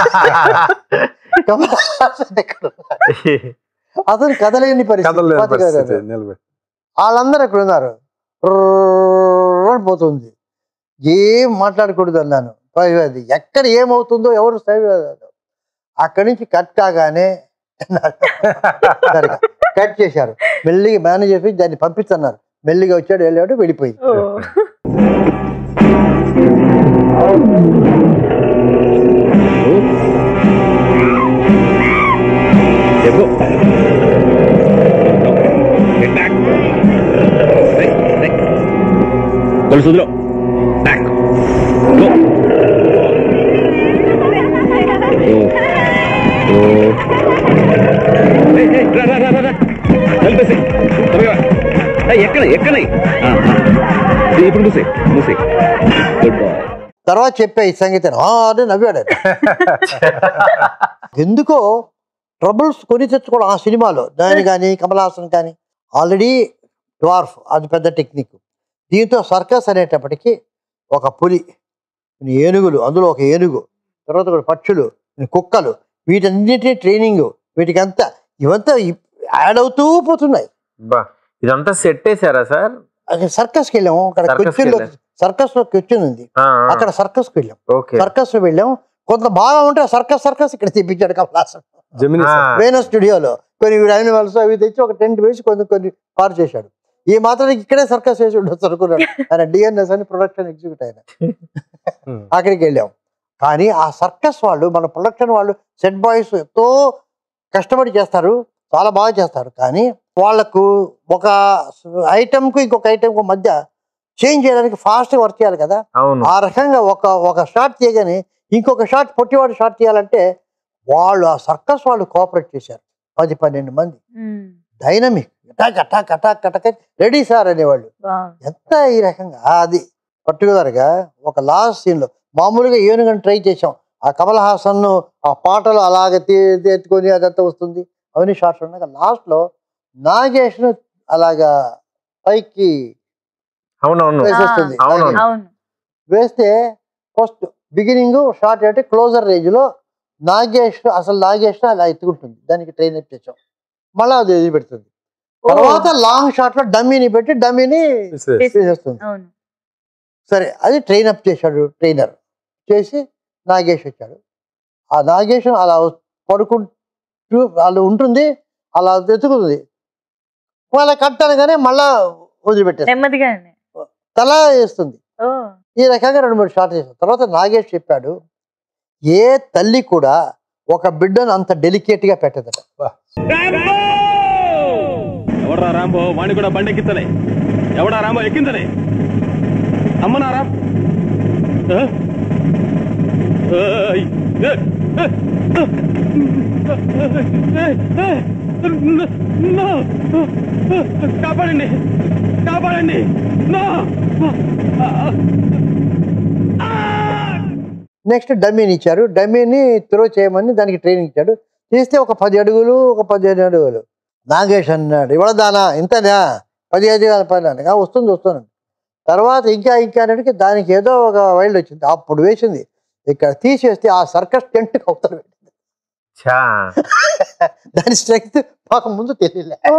[SPEAKER 2] కమల్ హాసన్ ఎక్కడ ఉన్నాడు? అతను కదలేని పరిస్థితి
[SPEAKER 7] కథలు
[SPEAKER 2] పాతిక
[SPEAKER 7] పరిస్థితి
[SPEAKER 2] గారు.
[SPEAKER 7] నిలబెట్టి
[SPEAKER 2] వాళ్ళందరూ ఎక్కడ ఉన్నారు రుర్రుర్రు అని పోతుంది ఏం మాట్లాడకూడదు అన్నాను పై- అది ఎక్కడ ఏమవుతుందో ఎవరు సరి- అక్కడి నుంచి కట్ కాగానే కట్ చేశారు మెల్లిగా మేనేజ్ చేసి దాన్ని పంపిస్తున్నారు మెల్లిగా వచ్చాడు వెళ్ళాడు వెళ్ళిపోయింది
[SPEAKER 1] ఓ.
[SPEAKER 5] Let's go. Get back. Right, right. Kolusu వదిలో. Back. Go. Oh. Oh. Hey, hey, రా, రా, రా, రా, రా. కలిపేసేయ్. త్వరగా. ఏయ్, ఎక్కనే ఎక్కనే ఆ, ఆ. ఇప్పుడు మూసే మూసే గుడ్ బాయ్
[SPEAKER 2] తర్వాత చెప్పే ఈ సంగీతం "ఆ" అని నవ్వాడు ఆయన. ఎందుకో ట్రబుల్స్ కొని తెచ్చుకోవడం ఆ సినిమాలో దాని కానీ కమల్ హాసన్ కానీ ఆల్రెడీ డ్వార్ఫ్ అది పెద్ద టెక్నిక్ దీంతో సర్కస్ అనేటప్పటికి ఒక పులి కొన్ని ఏనుగులు అందులో ఒక ఏనుగు తర్వాత కొన్ని పక్షులు కొన్ని కుక్కలు వీటన్నిటి ట్రైనింగ్ వీటికంతా ఇవంతా యాడ్ అవుతూ పోతున్నాయి
[SPEAKER 4] బా ఇదంతా సెట్ వేసారా సార్
[SPEAKER 2] అక్కడ సర్కస్కి వెళ్ళాము అక్కడ
[SPEAKER 4] Circus కి
[SPEAKER 2] క్వశ్చన్
[SPEAKER 4] వెళ్ళారు.
[SPEAKER 2] సర్కస్ లో క్వశ్చన్ ఉంది అక్కడ సర్కస్కి వెళ్ళాం
[SPEAKER 4] ఓకే
[SPEAKER 2] సర్కస్ వెళ్ళాం కొంత బాగా ఉంటే సర్కస్ సర్కస్ ఇక్కడ తెప్పించాడు కమలాసన్
[SPEAKER 7] జమిని సార్.
[SPEAKER 2] వేణ స్టూడియోలో కొన్ని యానిమల్స్ అవి తెచ్చి ఒక టెంట్ వేసి కొన్ని కొన్ని పాడు చేశాడు ఈ మాత్రం ఇక్కడే సర్కస్ వేసి ఉండొచ్చు అనుకున్నాడు ఆయన డిఎన్ఎస్ అని ప్రొడక్షన్ ఎగ్జిక్యూట్ ఆయన
[SPEAKER 7] Hmm.
[SPEAKER 2] అక్కడికి వెళ్ళాం కానీ ఆ సర్కస్ వాళ్ళు మన ప్రొడక్షన్ వాళ్ళు సెట్ బాయ్స్ ఎంతో కష్టపడి చేస్తారు చాలా బాగా చేస్తారు కానీ వాళ్ళకు ఒక ఐటెంకు ఇంకొక ఐటెంకు మధ్య చేంజ్ చేయడానికి ఫాస్ట్గా వర్క్ చేయాలి కదా
[SPEAKER 4] అవును
[SPEAKER 2] ఆ రకంగా ఒక ఒక షాట్ తీయగానే ఇంకొక షాట్ పొట్టివాడు షాట్ తీయాలంటే వాళ్ళు ఆ సర్కస్ వాళ్ళు కోఆపరేట్ చేశారు పది పన్నెండు మంది
[SPEAKER 1] um.
[SPEAKER 2] Dynamic attack attack attack attack ready sir అనేవాళ్ళు
[SPEAKER 1] బాగుంది.
[SPEAKER 2] ఎంత ఈ రకంగా అది పర్టికులర్గా ఒక లాస్ట్ సీన్లో మామూలుగా ఏనుగని ట్రై చేసాం ఆ కమల్ హాసన్ ఆ పాటలు అలాగే తీ- ఎత్తుకొని అదంతా వస్తుంది అవన్నీ షార్ట్స్ ఉన్నాయి లాస్ట్లో నాగేష్ను అలాగా పైకి
[SPEAKER 4] అవునవును
[SPEAKER 2] వేసేస్తుంది
[SPEAKER 1] ఆ,
[SPEAKER 4] అవునవును.
[SPEAKER 1] అవును
[SPEAKER 2] వేస్తే ఫస్ట్ బిగినింగ్ షార్ట్ అంటే క్లోజర్ రేంజ్ లో నాగేష్ అసలు నాగేష్ అలా ఎత్తుకుంటుంది దానికి ట్రైన్ అప్ చేసాం మళ్ళీ అది వదిలిపెడుతుంది
[SPEAKER 1] ఓ,
[SPEAKER 2] తర్వాత లాంగ్ షాట్ లో డమ్మీని పెట్టి డమ్మీని
[SPEAKER 7] విసిరేసి.
[SPEAKER 2] తీసేస్తుంది
[SPEAKER 1] అవును
[SPEAKER 2] సరే అది ట్రైన్ అప్ చేశాడు ట్రైనర్ చేసి నాగేష్ వచ్చాడు ఆ నాగేష్ అలా పడుకుంటూ వాళ్ళు ఉంటుంది అలా వెతుకుతుంది వాళ్ళ కట్టానుగానే మళ్ళా వదిలిపెట్టేస్తుంది
[SPEAKER 1] నెమ్మదిగానే
[SPEAKER 2] తల వేస్తుంది
[SPEAKER 1] ఓ
[SPEAKER 2] ఈ రకంగా రెండు మూడు షార్ట్ చేశాం తర్వాత నాగేష్ చెప్పాడు ఏ తల్లి కూడా ఒక బిడ్డను అంత డెలికేట్ గా పెట్టదట
[SPEAKER 5] ఎవడా రాంబో వాణి కూడా బండి ఎక్కించలే ఎవడా రాంబో ఎక్కించలే అమ్మనారా ఆ? ఏయ్, ఏ, ఏ, ఏ, ఏ, న- నో. కాపాడండి కాపాడండి నో
[SPEAKER 2] నెక్స్ట్ డమ్మీని ఇచ్చారు డమ్మీని త్రో చేయమని దానికి ట్రైనింగ్ ఇచ్చాడు చేస్తే ఒక పది అడుగులు ఒక పదిహేను అడుగులు నాగేష్ అన్నాడు ఇవాళ దానా ఇంతనా పది అడుగుల పని అన్నాడు. "ఆ, వస్తుంది వస్తుంది తర్వాత ఇంకా ఇంకా అన్నటికి దానికి ఏదో ఒక వైల్డ్ వచ్చింది అప్పుడు వేసింది ఇక్కడ తీసేస్తే ఆ సర్కస్ టెంట్ అవుతారు పెట్టింది
[SPEAKER 4] చా
[SPEAKER 2] దాని స్ట్రెంగ్త్ మాకు ముందు తెలియలే
[SPEAKER 1] ఓ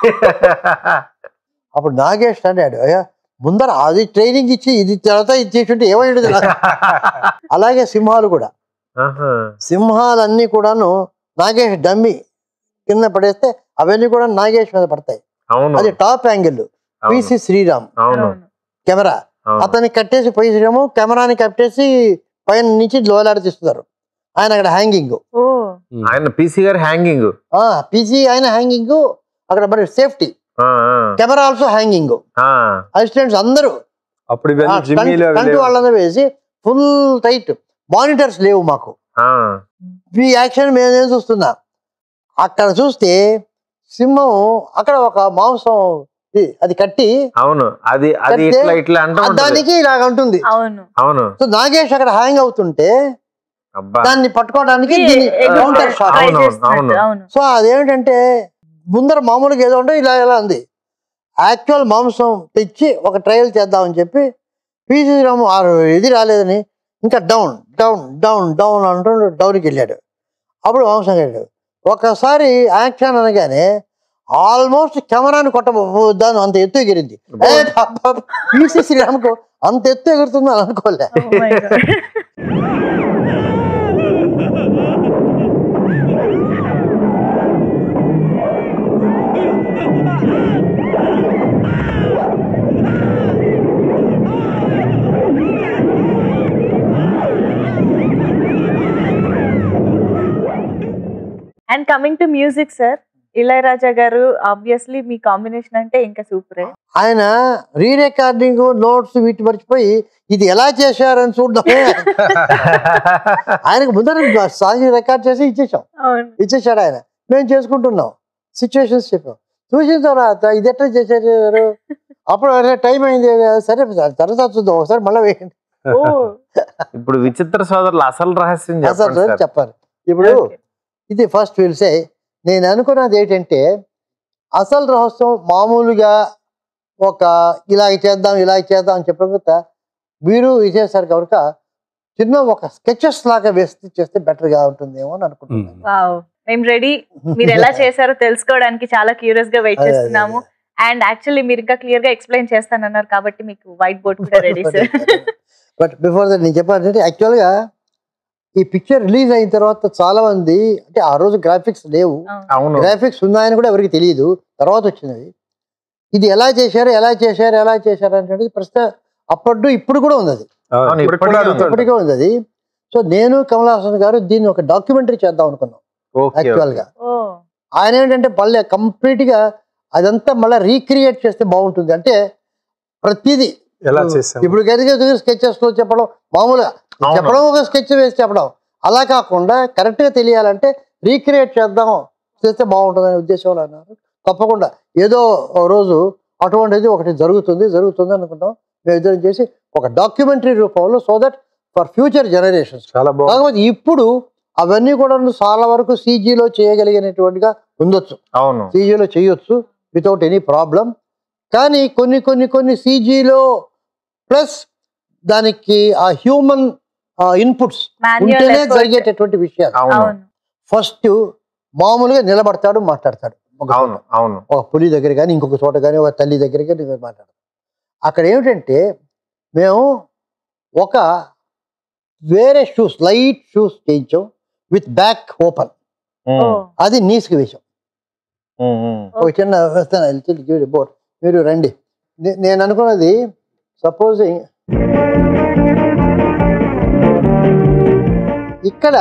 [SPEAKER 2] అప్పుడు నాగేష్ అన్నాడు అయ్యా ముందర అది ట్రైనింగ్ ఇచ్చి ఇది తర్వాత ఇది చేస్తుంటే ఏమైంది అలాగే సింహాలు కూడా
[SPEAKER 4] ఆహా.
[SPEAKER 2] సింహాలన్నీ కూడాను నాగేష్ డమ్మి కింద పడేస్తే అవన్నీ కూడా నాగేష్ మీద పడతాయి
[SPEAKER 4] అవును
[SPEAKER 2] అది టాప్ యాంగిల్
[SPEAKER 4] అవును.
[SPEAKER 2] పిసి శ్రీరామ్
[SPEAKER 4] అవును
[SPEAKER 1] అవును
[SPEAKER 2] కెమెరా
[SPEAKER 4] అవును.
[SPEAKER 2] అతన్ని కట్టేసి పై శ్రీరాము కెమెరాని కట్టేసి పైన నుంచి లోలాడి తీస్తున్నారు ఆయన అక్కడ హ్యాంగింగ్
[SPEAKER 1] ఓ
[SPEAKER 4] ఆయన పీసీ గారు హ్యాంగింగ్
[SPEAKER 2] పిసి ఆయన హ్యాంగింగ్ అక్కడ మరి safety camera also hanging assistants అందరూ
[SPEAKER 7] అప్పుడు ఇవన్నీ జిమ్మీలు అవి
[SPEAKER 2] కంటి
[SPEAKER 7] లేవు.
[SPEAKER 2] వాళ్ళని వేసి ఫుల్ టైట్ మానిటర్స్ లేవు మాకు ఈ యాక్షన్ మేమేం చూస్తున్నా అక్కడ చూస్తే సింహం అక్కడ ఒక మాంసం ఇది- అది కట్టి
[SPEAKER 4] అవును అది అది
[SPEAKER 2] కడితే
[SPEAKER 4] ఇట్లా ఇట్లా అంటూ
[SPEAKER 2] ఆ
[SPEAKER 4] ఉంటది.
[SPEAKER 2] దానికి ఇలాగ ఉంటుంది
[SPEAKER 1] అవును
[SPEAKER 4] అవును
[SPEAKER 2] సో నాగేష్ అక్కడ హ్యాంగ్ అవుతుంటే
[SPEAKER 4] అబ్బా
[SPEAKER 2] దాన్ని పట్టుకోవడానికి
[SPEAKER 1] ఇది
[SPEAKER 2] దీన్ని
[SPEAKER 1] ఎగురు-
[SPEAKER 2] కౌంటర్ షాట్
[SPEAKER 1] try
[SPEAKER 4] అవును,
[SPEAKER 1] చేస్తున్నట్టు,
[SPEAKER 4] అవును.
[SPEAKER 1] అవును
[SPEAKER 2] సో అదేమిటంటే ముందర మామూలుగా ఏదో ఉంటే ఇలా ఇలా ఉంది యాక్చువల్ మాంసం తెచ్చి ఒక ట్రయల్ చేద్దామని చెప్పి పి శ్రీరాము ఆ ఇది రాలేదని ఇంకా డౌన్ డౌన్ డౌన్ డౌన్ అంటూ డౌన్కి వెళ్ళాడు అప్పుడు వంశం వెళ్ళాడు ఒకసారి యాక్షన్ అనగానే ఆల్మోస్ట్ కెమెరాని కొట్టబోద్దాను అంత ఎత్తు ఎగిరింది ఏ పాప, పీసీ శ్రీరామ్కు అంత ఎత్తు ఎగురుతుందో అని అనుకోలే
[SPEAKER 1] Oh my God. And coming to music sir Ilaiyaraaja గారు ఆబ్వియస్లీ మీ కాంబినేషన్ అంటే ఇంకా సూపరే
[SPEAKER 2] ఆయన రీ రికార్డింగ్ నోట్స్ వీటి మర్చిపోయి ఇది ఎలా చేశారని చూడడమే ఆయనకు ముందర సాంగ్ రికార్డ్ చేసి ఇచ్చేసాం
[SPEAKER 1] అవును
[SPEAKER 2] ఇచ్చేసాడు ఆయన మేము చేసుకుంటున్నాం సిచ్యువేషన్స్ చెప్పాం చూసిన తర్వాత ఇది ఎట్లా చేశారు అప్పుడు అరే టైం అయింది సరే తర్వాత చూద్దాం ఒకసారి మళ్ళీ వేయండి
[SPEAKER 1] ఓ
[SPEAKER 4] ఇప్పుడు విచిత్ర సోదరులు అసలు రహస్యం
[SPEAKER 2] అసలు
[SPEAKER 4] చెప్పండి సార్.
[SPEAKER 2] చెప్పాలి ఇప్పుడు
[SPEAKER 1] Okay.
[SPEAKER 2] ఇది ఫస్ట్ విల్సే నేను అనుకున్నది ఏంటంటే అసలు రహస్యం మామూలుగా ఒక ఇలాగ చేద్దాం ఇలాగ చేద్దాం అని చెప్పిన తర్వాత మీరు ఇది చేశారు కనుక చిన్న ఒక స్కెచెస్ లాగా వేస్తే చేస్తే బెటర్గా ఉంటుందేమో అని అనుకుంటున్నాను
[SPEAKER 1] వావ్ మేము రెడీ మీరు ఎలా చేశారో తెలుసుకోవడానికి చాలా క్యూరియస్ గా వెయిట్
[SPEAKER 2] అదే, అదే,
[SPEAKER 1] చేస్తున్నాము అండ్ యాక్చువల్లీ మీరు ఇంకా క్లియర్ గా ఎక్స్ప్లెయిన్ చేస్తానన్నారు కాబట్టి మీకు వైట్ బోర్డ్ కూడా ready sir
[SPEAKER 2] but before that నేను చెప్పాలంటే యాక్చువల్గా ఈ పిక్చర్ రిలీజ్ అయిన తర్వాత చాలా మంది అంటే ఆ రోజు గ్రాఫిక్స్ లేవు
[SPEAKER 4] అవును
[SPEAKER 2] గ్రాఫిక్స్ ఉన్నాయని కూడా ఎవరికి తెలియదు తర్వాత వచ్చినవి ఇది ఎలా చేశారు ఎలా చేశారు ఎలా చేశారు అంటే ప్రస్తుతం అప్పటి ఇప్పుడు కూడా ఉంది అది
[SPEAKER 4] అవును,
[SPEAKER 7] ఇప్పుడు కూడా
[SPEAKER 4] ఇప్పటికీ
[SPEAKER 7] అడుగుతుంటారు.
[SPEAKER 2] ఇప్పటికే ఉంది అది సో నేను కమల్ హాసన్ గారు దీన్ని ఒక డాక్యుమెంటరీ చేద్దాం అనుకున్నాం
[SPEAKER 4] ఓకే,
[SPEAKER 2] యాక్చువల్
[SPEAKER 4] ఓకే.
[SPEAKER 2] గా
[SPEAKER 1] ఓ
[SPEAKER 2] ఆయన ఏంటంటే మళ్ళీ కంప్లీట్ గా అదంతా మళ్ళీ రీక్రియేట్ చేస్తే బాగుంటుంది అంటే ప్రతిదీ
[SPEAKER 7] ఎలా చేసాం
[SPEAKER 2] ఇప్పుడు కనుక స్కెచెస్ లో చెప్పడం మామూలుగా
[SPEAKER 4] అవును.
[SPEAKER 2] చెప్పడం ఒక స్కెచ్ వేసి చెప్పడం అలా కాకుండా కరెక్ట్ గా తెలియాలంటే రీక్రియేట్ చేద్దాం చేస్తే బాగుంటుందనే ఉద్దేశంలో అన్నారు తప్పకుండా ఏదో ఓ రోజు అటువంటిది ఒకటి జరుగుతుంది జరుగుతుంది అనుకుంటాం మేము ఇద్దరం చేసి ఒక డాక్యుమెంటరీ రూపంలో so that for future generations
[SPEAKER 7] చాలా బాగుంది
[SPEAKER 2] కాకపోతే ఇప్పుడు అవన్నీ కూడా చాలా వరకు సీజీలో చేయగలిగినటువంటిగా ఉండొచ్చు
[SPEAKER 4] అవును
[SPEAKER 2] సీజీలో చేయొచ్చు వితౌట్ ఎనీ ప్రాబ్లం కానీ కొన్ని కొన్ని కొన్ని సీజీలో ప్లస్ దానికి ఆ హ్యూమన్ ఇన్పుట్స్
[SPEAKER 1] మాన్యువల్
[SPEAKER 2] ఉంటేనే జరిగేటటువంటి విషయాలు
[SPEAKER 4] అవును
[SPEAKER 1] అవును
[SPEAKER 2] ఫస్ట్ మామూలుగా నిలబడతాడు మాట్లాడతాడు ఒక
[SPEAKER 4] అవును అవును
[SPEAKER 2] ఒక పులి దగ్గర కానీ ఇంకొక చోట కానీ ఒక తల్లి దగ్గర కానీ మాట్లాడతాడు అక్కడ ఏమిటంటే మేము ఒక వేరే షూస్ లైట్ షూస్ చేయించాం with back open
[SPEAKER 1] oh
[SPEAKER 4] um,
[SPEAKER 2] అది నీస్కి వేసాం
[SPEAKER 4] ఉమ్, ఉమ్.
[SPEAKER 2] ఒక చిన్న వస్తాను బోర్ మీరు రండి నే- నేను అనుకున్నది సపోజ్ ఇక్కడ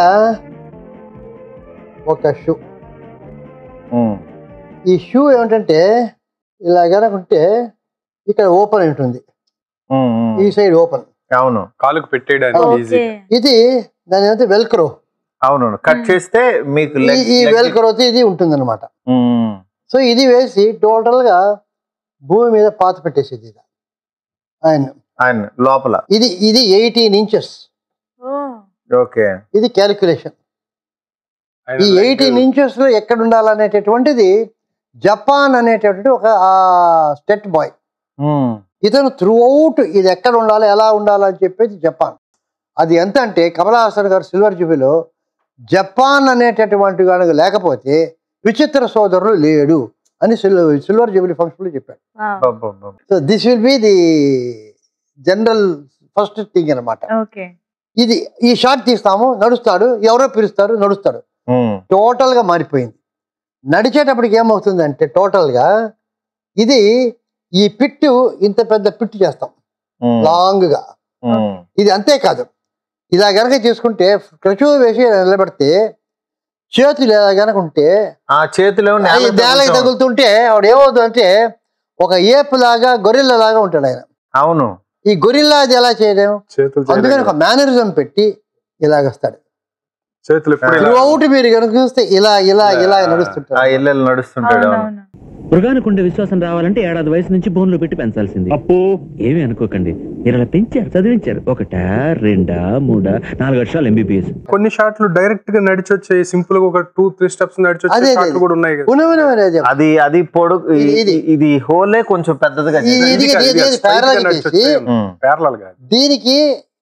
[SPEAKER 2] ఒక షూ
[SPEAKER 4] ఉమ్,
[SPEAKER 2] ఈ షూ ఏమిటంటే ఇలా కనుకుంటే ఇక్కడ ఓపెన్ ఉంటుంది
[SPEAKER 4] ఉమ్, ఉమ్.
[SPEAKER 2] ఈ సైడ్ ఓపెన్
[SPEAKER 4] అవును
[SPEAKER 7] కాలుకు పెట్టేయడానికి
[SPEAKER 1] ఓకే
[SPEAKER 7] ఈజీ
[SPEAKER 2] ఇది దాని ఏమంటే వెల్క్రో
[SPEAKER 4] అవును కట్ చేస్తే మీకు
[SPEAKER 2] ఈ
[SPEAKER 4] leg-
[SPEAKER 2] ఈ
[SPEAKER 4] leg-
[SPEAKER 2] వెల్క్రో ఇది ఉంటుంది అనమాట
[SPEAKER 4] ఉమ్,
[SPEAKER 2] సో ఇది వేసి టోటల్ గా భూమి మీద పాత పెట్టేసేది ఇది ఆయన
[SPEAKER 4] ఆయన లోపల
[SPEAKER 2] ఇది ఇది ఎయిటీన్ ఇంచెస్
[SPEAKER 1] ఓ
[SPEAKER 4] ఓకే
[SPEAKER 2] ఇది క్యాలిక్యులేషన్ ఈ ఎయిటీన్ ఇంచెస్ లో ఎక్కడ ఉండాలనేటటువంటిది జపాన్ అనేటటువంటి ఒక స్టెట్ బాయ్
[SPEAKER 4] ఉమ్,
[SPEAKER 2] ఇతను త్రూ అవుట్ ఇది ఎక్కడ ఉండాలి ఎలా ఉండాలి అని చెప్పేసి జపాన్ అది ఎంత అంటే కమల్ హాసన్ గారు సిల్వర్ జూబీలో జపాన్ అనేటటువంటి కనుక లేకపోతే విచిత్ర సోదరులు లేడు అని సిల్వర్ సిల్వర్ జూబిలీ ఫంక్షన్లో చెప్పాడు
[SPEAKER 1] వావ్
[SPEAKER 4] అబ్బబ్బబ్బ.
[SPEAKER 2] So this will be the general first thing అన్నమాట
[SPEAKER 1] ఓకే
[SPEAKER 2] ఇది ఈ షాట్ తీస్తాము నడుస్తాడు ఎవరో పిలుస్తారు నడుస్తాడు
[SPEAKER 4] ఉమ్,
[SPEAKER 2] టోటల్ గా మారిపోయింది నడిచేటప్పటికి ఏమవుతుందంటే టోటల్ గా ఇది ఈ పిట్టు ఇంత పెద్ద పిట్టు చేస్తాం
[SPEAKER 4] ఉమ్,
[SPEAKER 2] లాంగ్ గా
[SPEAKER 4] ఉమ్,
[SPEAKER 2] ఇది అంతేకాదు ఇలా గనక తీసుకుంటే క్రచు వేసి నిలబెడితే చేతులు ఇలా గనక ఉంటే
[SPEAKER 4] ఆ చేతిలో
[SPEAKER 2] అవి
[SPEAKER 4] నేల
[SPEAKER 2] నేలకి
[SPEAKER 4] తగులుతూ-
[SPEAKER 2] తగులుతుంటే ఆవిడ ఏమవుతుంది అంటే ఒక ఏపు లాగా గొరిల్లా లాగా ఉంటాడు ఆయన
[SPEAKER 4] అవును
[SPEAKER 2] ఈ గొరిల్లా అది ఎలా చేయడం
[SPEAKER 7] చేతులు
[SPEAKER 2] అందుకని
[SPEAKER 7] చేయలేక.
[SPEAKER 2] ఒక మేనరిజం పెట్టి ఇలాగొస్తాడు
[SPEAKER 7] చేతులు ఎప్పుడు
[SPEAKER 2] త్రూ
[SPEAKER 7] ఇలా-
[SPEAKER 2] అవుట్ మీరు కనుక చూస్తే ఇలా ఇలా ఇలా
[SPEAKER 4] ఆ
[SPEAKER 2] నడుస్తుంటారు
[SPEAKER 4] ఇల్లలు నడుస్తుంటాడు అవును
[SPEAKER 1] అవునవును
[SPEAKER 5] మృగానికి ఉండే విశ్వాసం రావాలంటే ఏడాది వయసు నుంచి బోన్లో పెట్టి పెంచాల్సింది అప్పు ఏమి అనుకోకండి మీరు అలా పెంచారు చదివించారు ఒకటా రెండా మూడా నాలుగు వర్షాలు ఎంబీబీఎస్
[SPEAKER 7] కొన్ని షాట్లు డైరెక్ట్ గా నడిచొచ్చే సింపుల్ గా ఒక టూ త్రీ స్టెప్స్
[SPEAKER 2] అదే,
[SPEAKER 7] నడిచొచ్చే
[SPEAKER 2] అదే.
[SPEAKER 7] షాట్లు కూడా ఉన్నాయి కదా
[SPEAKER 2] ఉన్నవని అనేది
[SPEAKER 4] అది అది పొడుగు
[SPEAKER 2] ఇది- ఇది.
[SPEAKER 4] ఇది- ఇది హోలే కొంచెం పెద్దదిగా
[SPEAKER 2] ఇది-
[SPEAKER 4] చేశారు.
[SPEAKER 2] ఇది- ఇది- ఇది parallel గా చేసి
[SPEAKER 4] ఉమ్,
[SPEAKER 7] ప్యారలల్ గా
[SPEAKER 2] దీనికి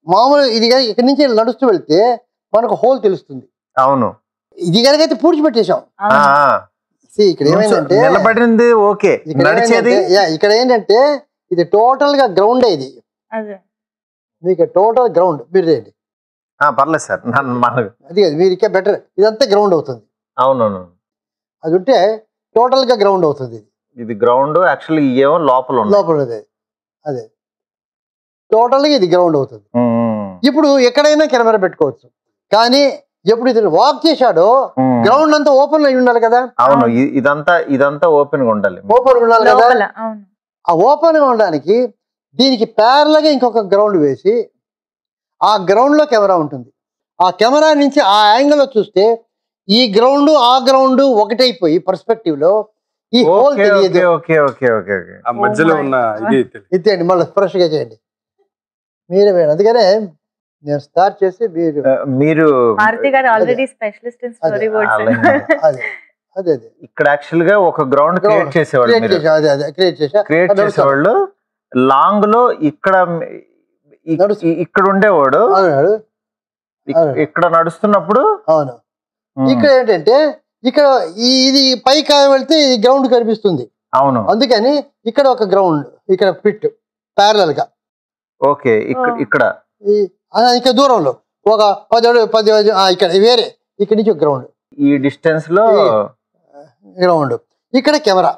[SPEAKER 2] మామూలు ఇది కనుక ఇక్కడి నుంచి ఇలా నడుస్తూ వెళ్తే మనకు హోల్ తెలుస్తుంది
[SPEAKER 4] అవును
[SPEAKER 2] ఇది కనుక అయితే పూడ్చిపెట్టేశాం
[SPEAKER 4] ఆ,
[SPEAKER 1] అవును.
[SPEAKER 4] ఆ.
[SPEAKER 2] See, ఇక్కడ ఏమైందంటే
[SPEAKER 4] నిలబడింది ఓకే
[SPEAKER 2] ఇక్కడ
[SPEAKER 4] నడిచేది
[SPEAKER 2] ఏమైందంటే- yeah, ఇక్కడ ఏంటంటే ఇది టోటల్ గా గ్రౌండ్ ఇది
[SPEAKER 1] అదే
[SPEAKER 2] మీకు టోటల్ గ్రౌండ్ మీరు చేయండి
[SPEAKER 4] ఆ, పర్లేదు సార్ నన్ను మన
[SPEAKER 2] అది కాదు మీరు ఇంకా బెటర్ ఇదంతా గ్రౌండ్ అవుతుంది
[SPEAKER 4] అవునవును
[SPEAKER 2] అది ఉంటే టోటల్ గా గ్రౌండ్ అవుతుంది ఇది
[SPEAKER 4] ఇది గ్రౌండ్ యాక్చువల్లీ ఏమో లోపల ఉంది
[SPEAKER 2] లోపల ఉన్నది అదే టోటల్ గా ఇది గ్రౌండ్ అవుతుంది
[SPEAKER 4] ఉమ్,
[SPEAKER 2] ఇప్పుడు ఎక్కడైనా కెమెరా పెట్టుకోవచ్చు కానీ ఎప్పుడు ఇతను వాక్ చేశాడో
[SPEAKER 4] ఉమ్.
[SPEAKER 2] గ్రౌండ్ అంతా ఓపెన్ అయి ఉండాలి కదా
[SPEAKER 4] అవును ఇ- ఇదంతా ఇదంతా ఓపెన్ గా ఉండాలి
[SPEAKER 2] ఓపెన్ ఉండాలి కదా
[SPEAKER 1] లోపల అవును
[SPEAKER 2] ఆ ఓపెన్ గా ఉండడానికి దీనికి ప్యారల్ గా ఇంకొక గ్రౌండ్ వేసి ఆ గ్రౌండ్ లో కెమెరా ఉంటుంది ఆ కెమెరా నుంచి ఆ యాంగిల్ లో చూస్తే ఈ గ్రౌండ్ ఆ గ్రౌండ్ ఒకటైపోయి పర్స్పెక్టివ్ లో ఈ హోల్
[SPEAKER 4] ఓకే
[SPEAKER 2] తెలియదు
[SPEAKER 4] ఓకే ఓకే ఓకే ఓకే
[SPEAKER 7] ఆ మధ్యలో
[SPEAKER 1] my
[SPEAKER 7] ఉన్న
[SPEAKER 1] God.
[SPEAKER 7] ఇది తెలియదు.
[SPEAKER 2] ఇచ్చేయండి మళ్ళీ ఫ్రెష్ గా చేయండి మీరే వేయండి అందుకనే నేను స్టార్ట్ చేసి మీరు
[SPEAKER 4] ఆ, మీరు
[SPEAKER 1] మారుతి గారు ఆల్రెడీ స్పెషలిస్ట్ ఇన్ స్టోరీ
[SPEAKER 2] అదే,
[SPEAKER 1] వర్డ్స్
[SPEAKER 4] అలాగే.
[SPEAKER 2] అదే అదే అదే
[SPEAKER 4] ఇక్కడ యాక్చువల్ గా ఒక గ్రౌండ్ క్రియేట్ చేసేవాళ్ళు
[SPEAKER 2] క్రియేట్
[SPEAKER 4] మీరు
[SPEAKER 2] చేసా అదే అదే క్రియేట్ చేసా
[SPEAKER 4] క్రియేట్
[SPEAKER 2] అది
[SPEAKER 4] చేసేవాళ్ళు లాంగ్ లో ఇక్కడ ఇ-
[SPEAKER 2] నడుస్తు-
[SPEAKER 4] ఇక్కడ ఉండేవాడు
[SPEAKER 2] అవును
[SPEAKER 4] ఇక్-
[SPEAKER 2] అవును.
[SPEAKER 4] ఇక్కడ నడుస్తున్నప్పుడు
[SPEAKER 2] అవును
[SPEAKER 4] ఉమ్,
[SPEAKER 2] ఇక్కడ ఏంటంటే ఇక్కడ ఈ ఇది పైకి వెళ్తే ఈ గ్రౌండ్ కనిపిస్తుంది
[SPEAKER 4] అవును
[SPEAKER 2] అందుకని ఇక్కడ ఒక గ్రౌండ్ ఇక్కడ పిట్ ప్యారలల్ గా
[SPEAKER 4] ఓకే ఇక్కడ
[SPEAKER 1] ఓ.
[SPEAKER 4] ఇక్కడ
[SPEAKER 2] ఈ ఆ, ఇంకా దూరంలో ఒక పది అడుగు పది అడుగు- ఆ, ఇక్కడ వేరే ఇక్కడ నుంచి ఒక గ్రౌండ్
[SPEAKER 4] ఈ డిస్టెన్స్ లో
[SPEAKER 2] గ్రౌండ్ ఇక్కడ కెమెరా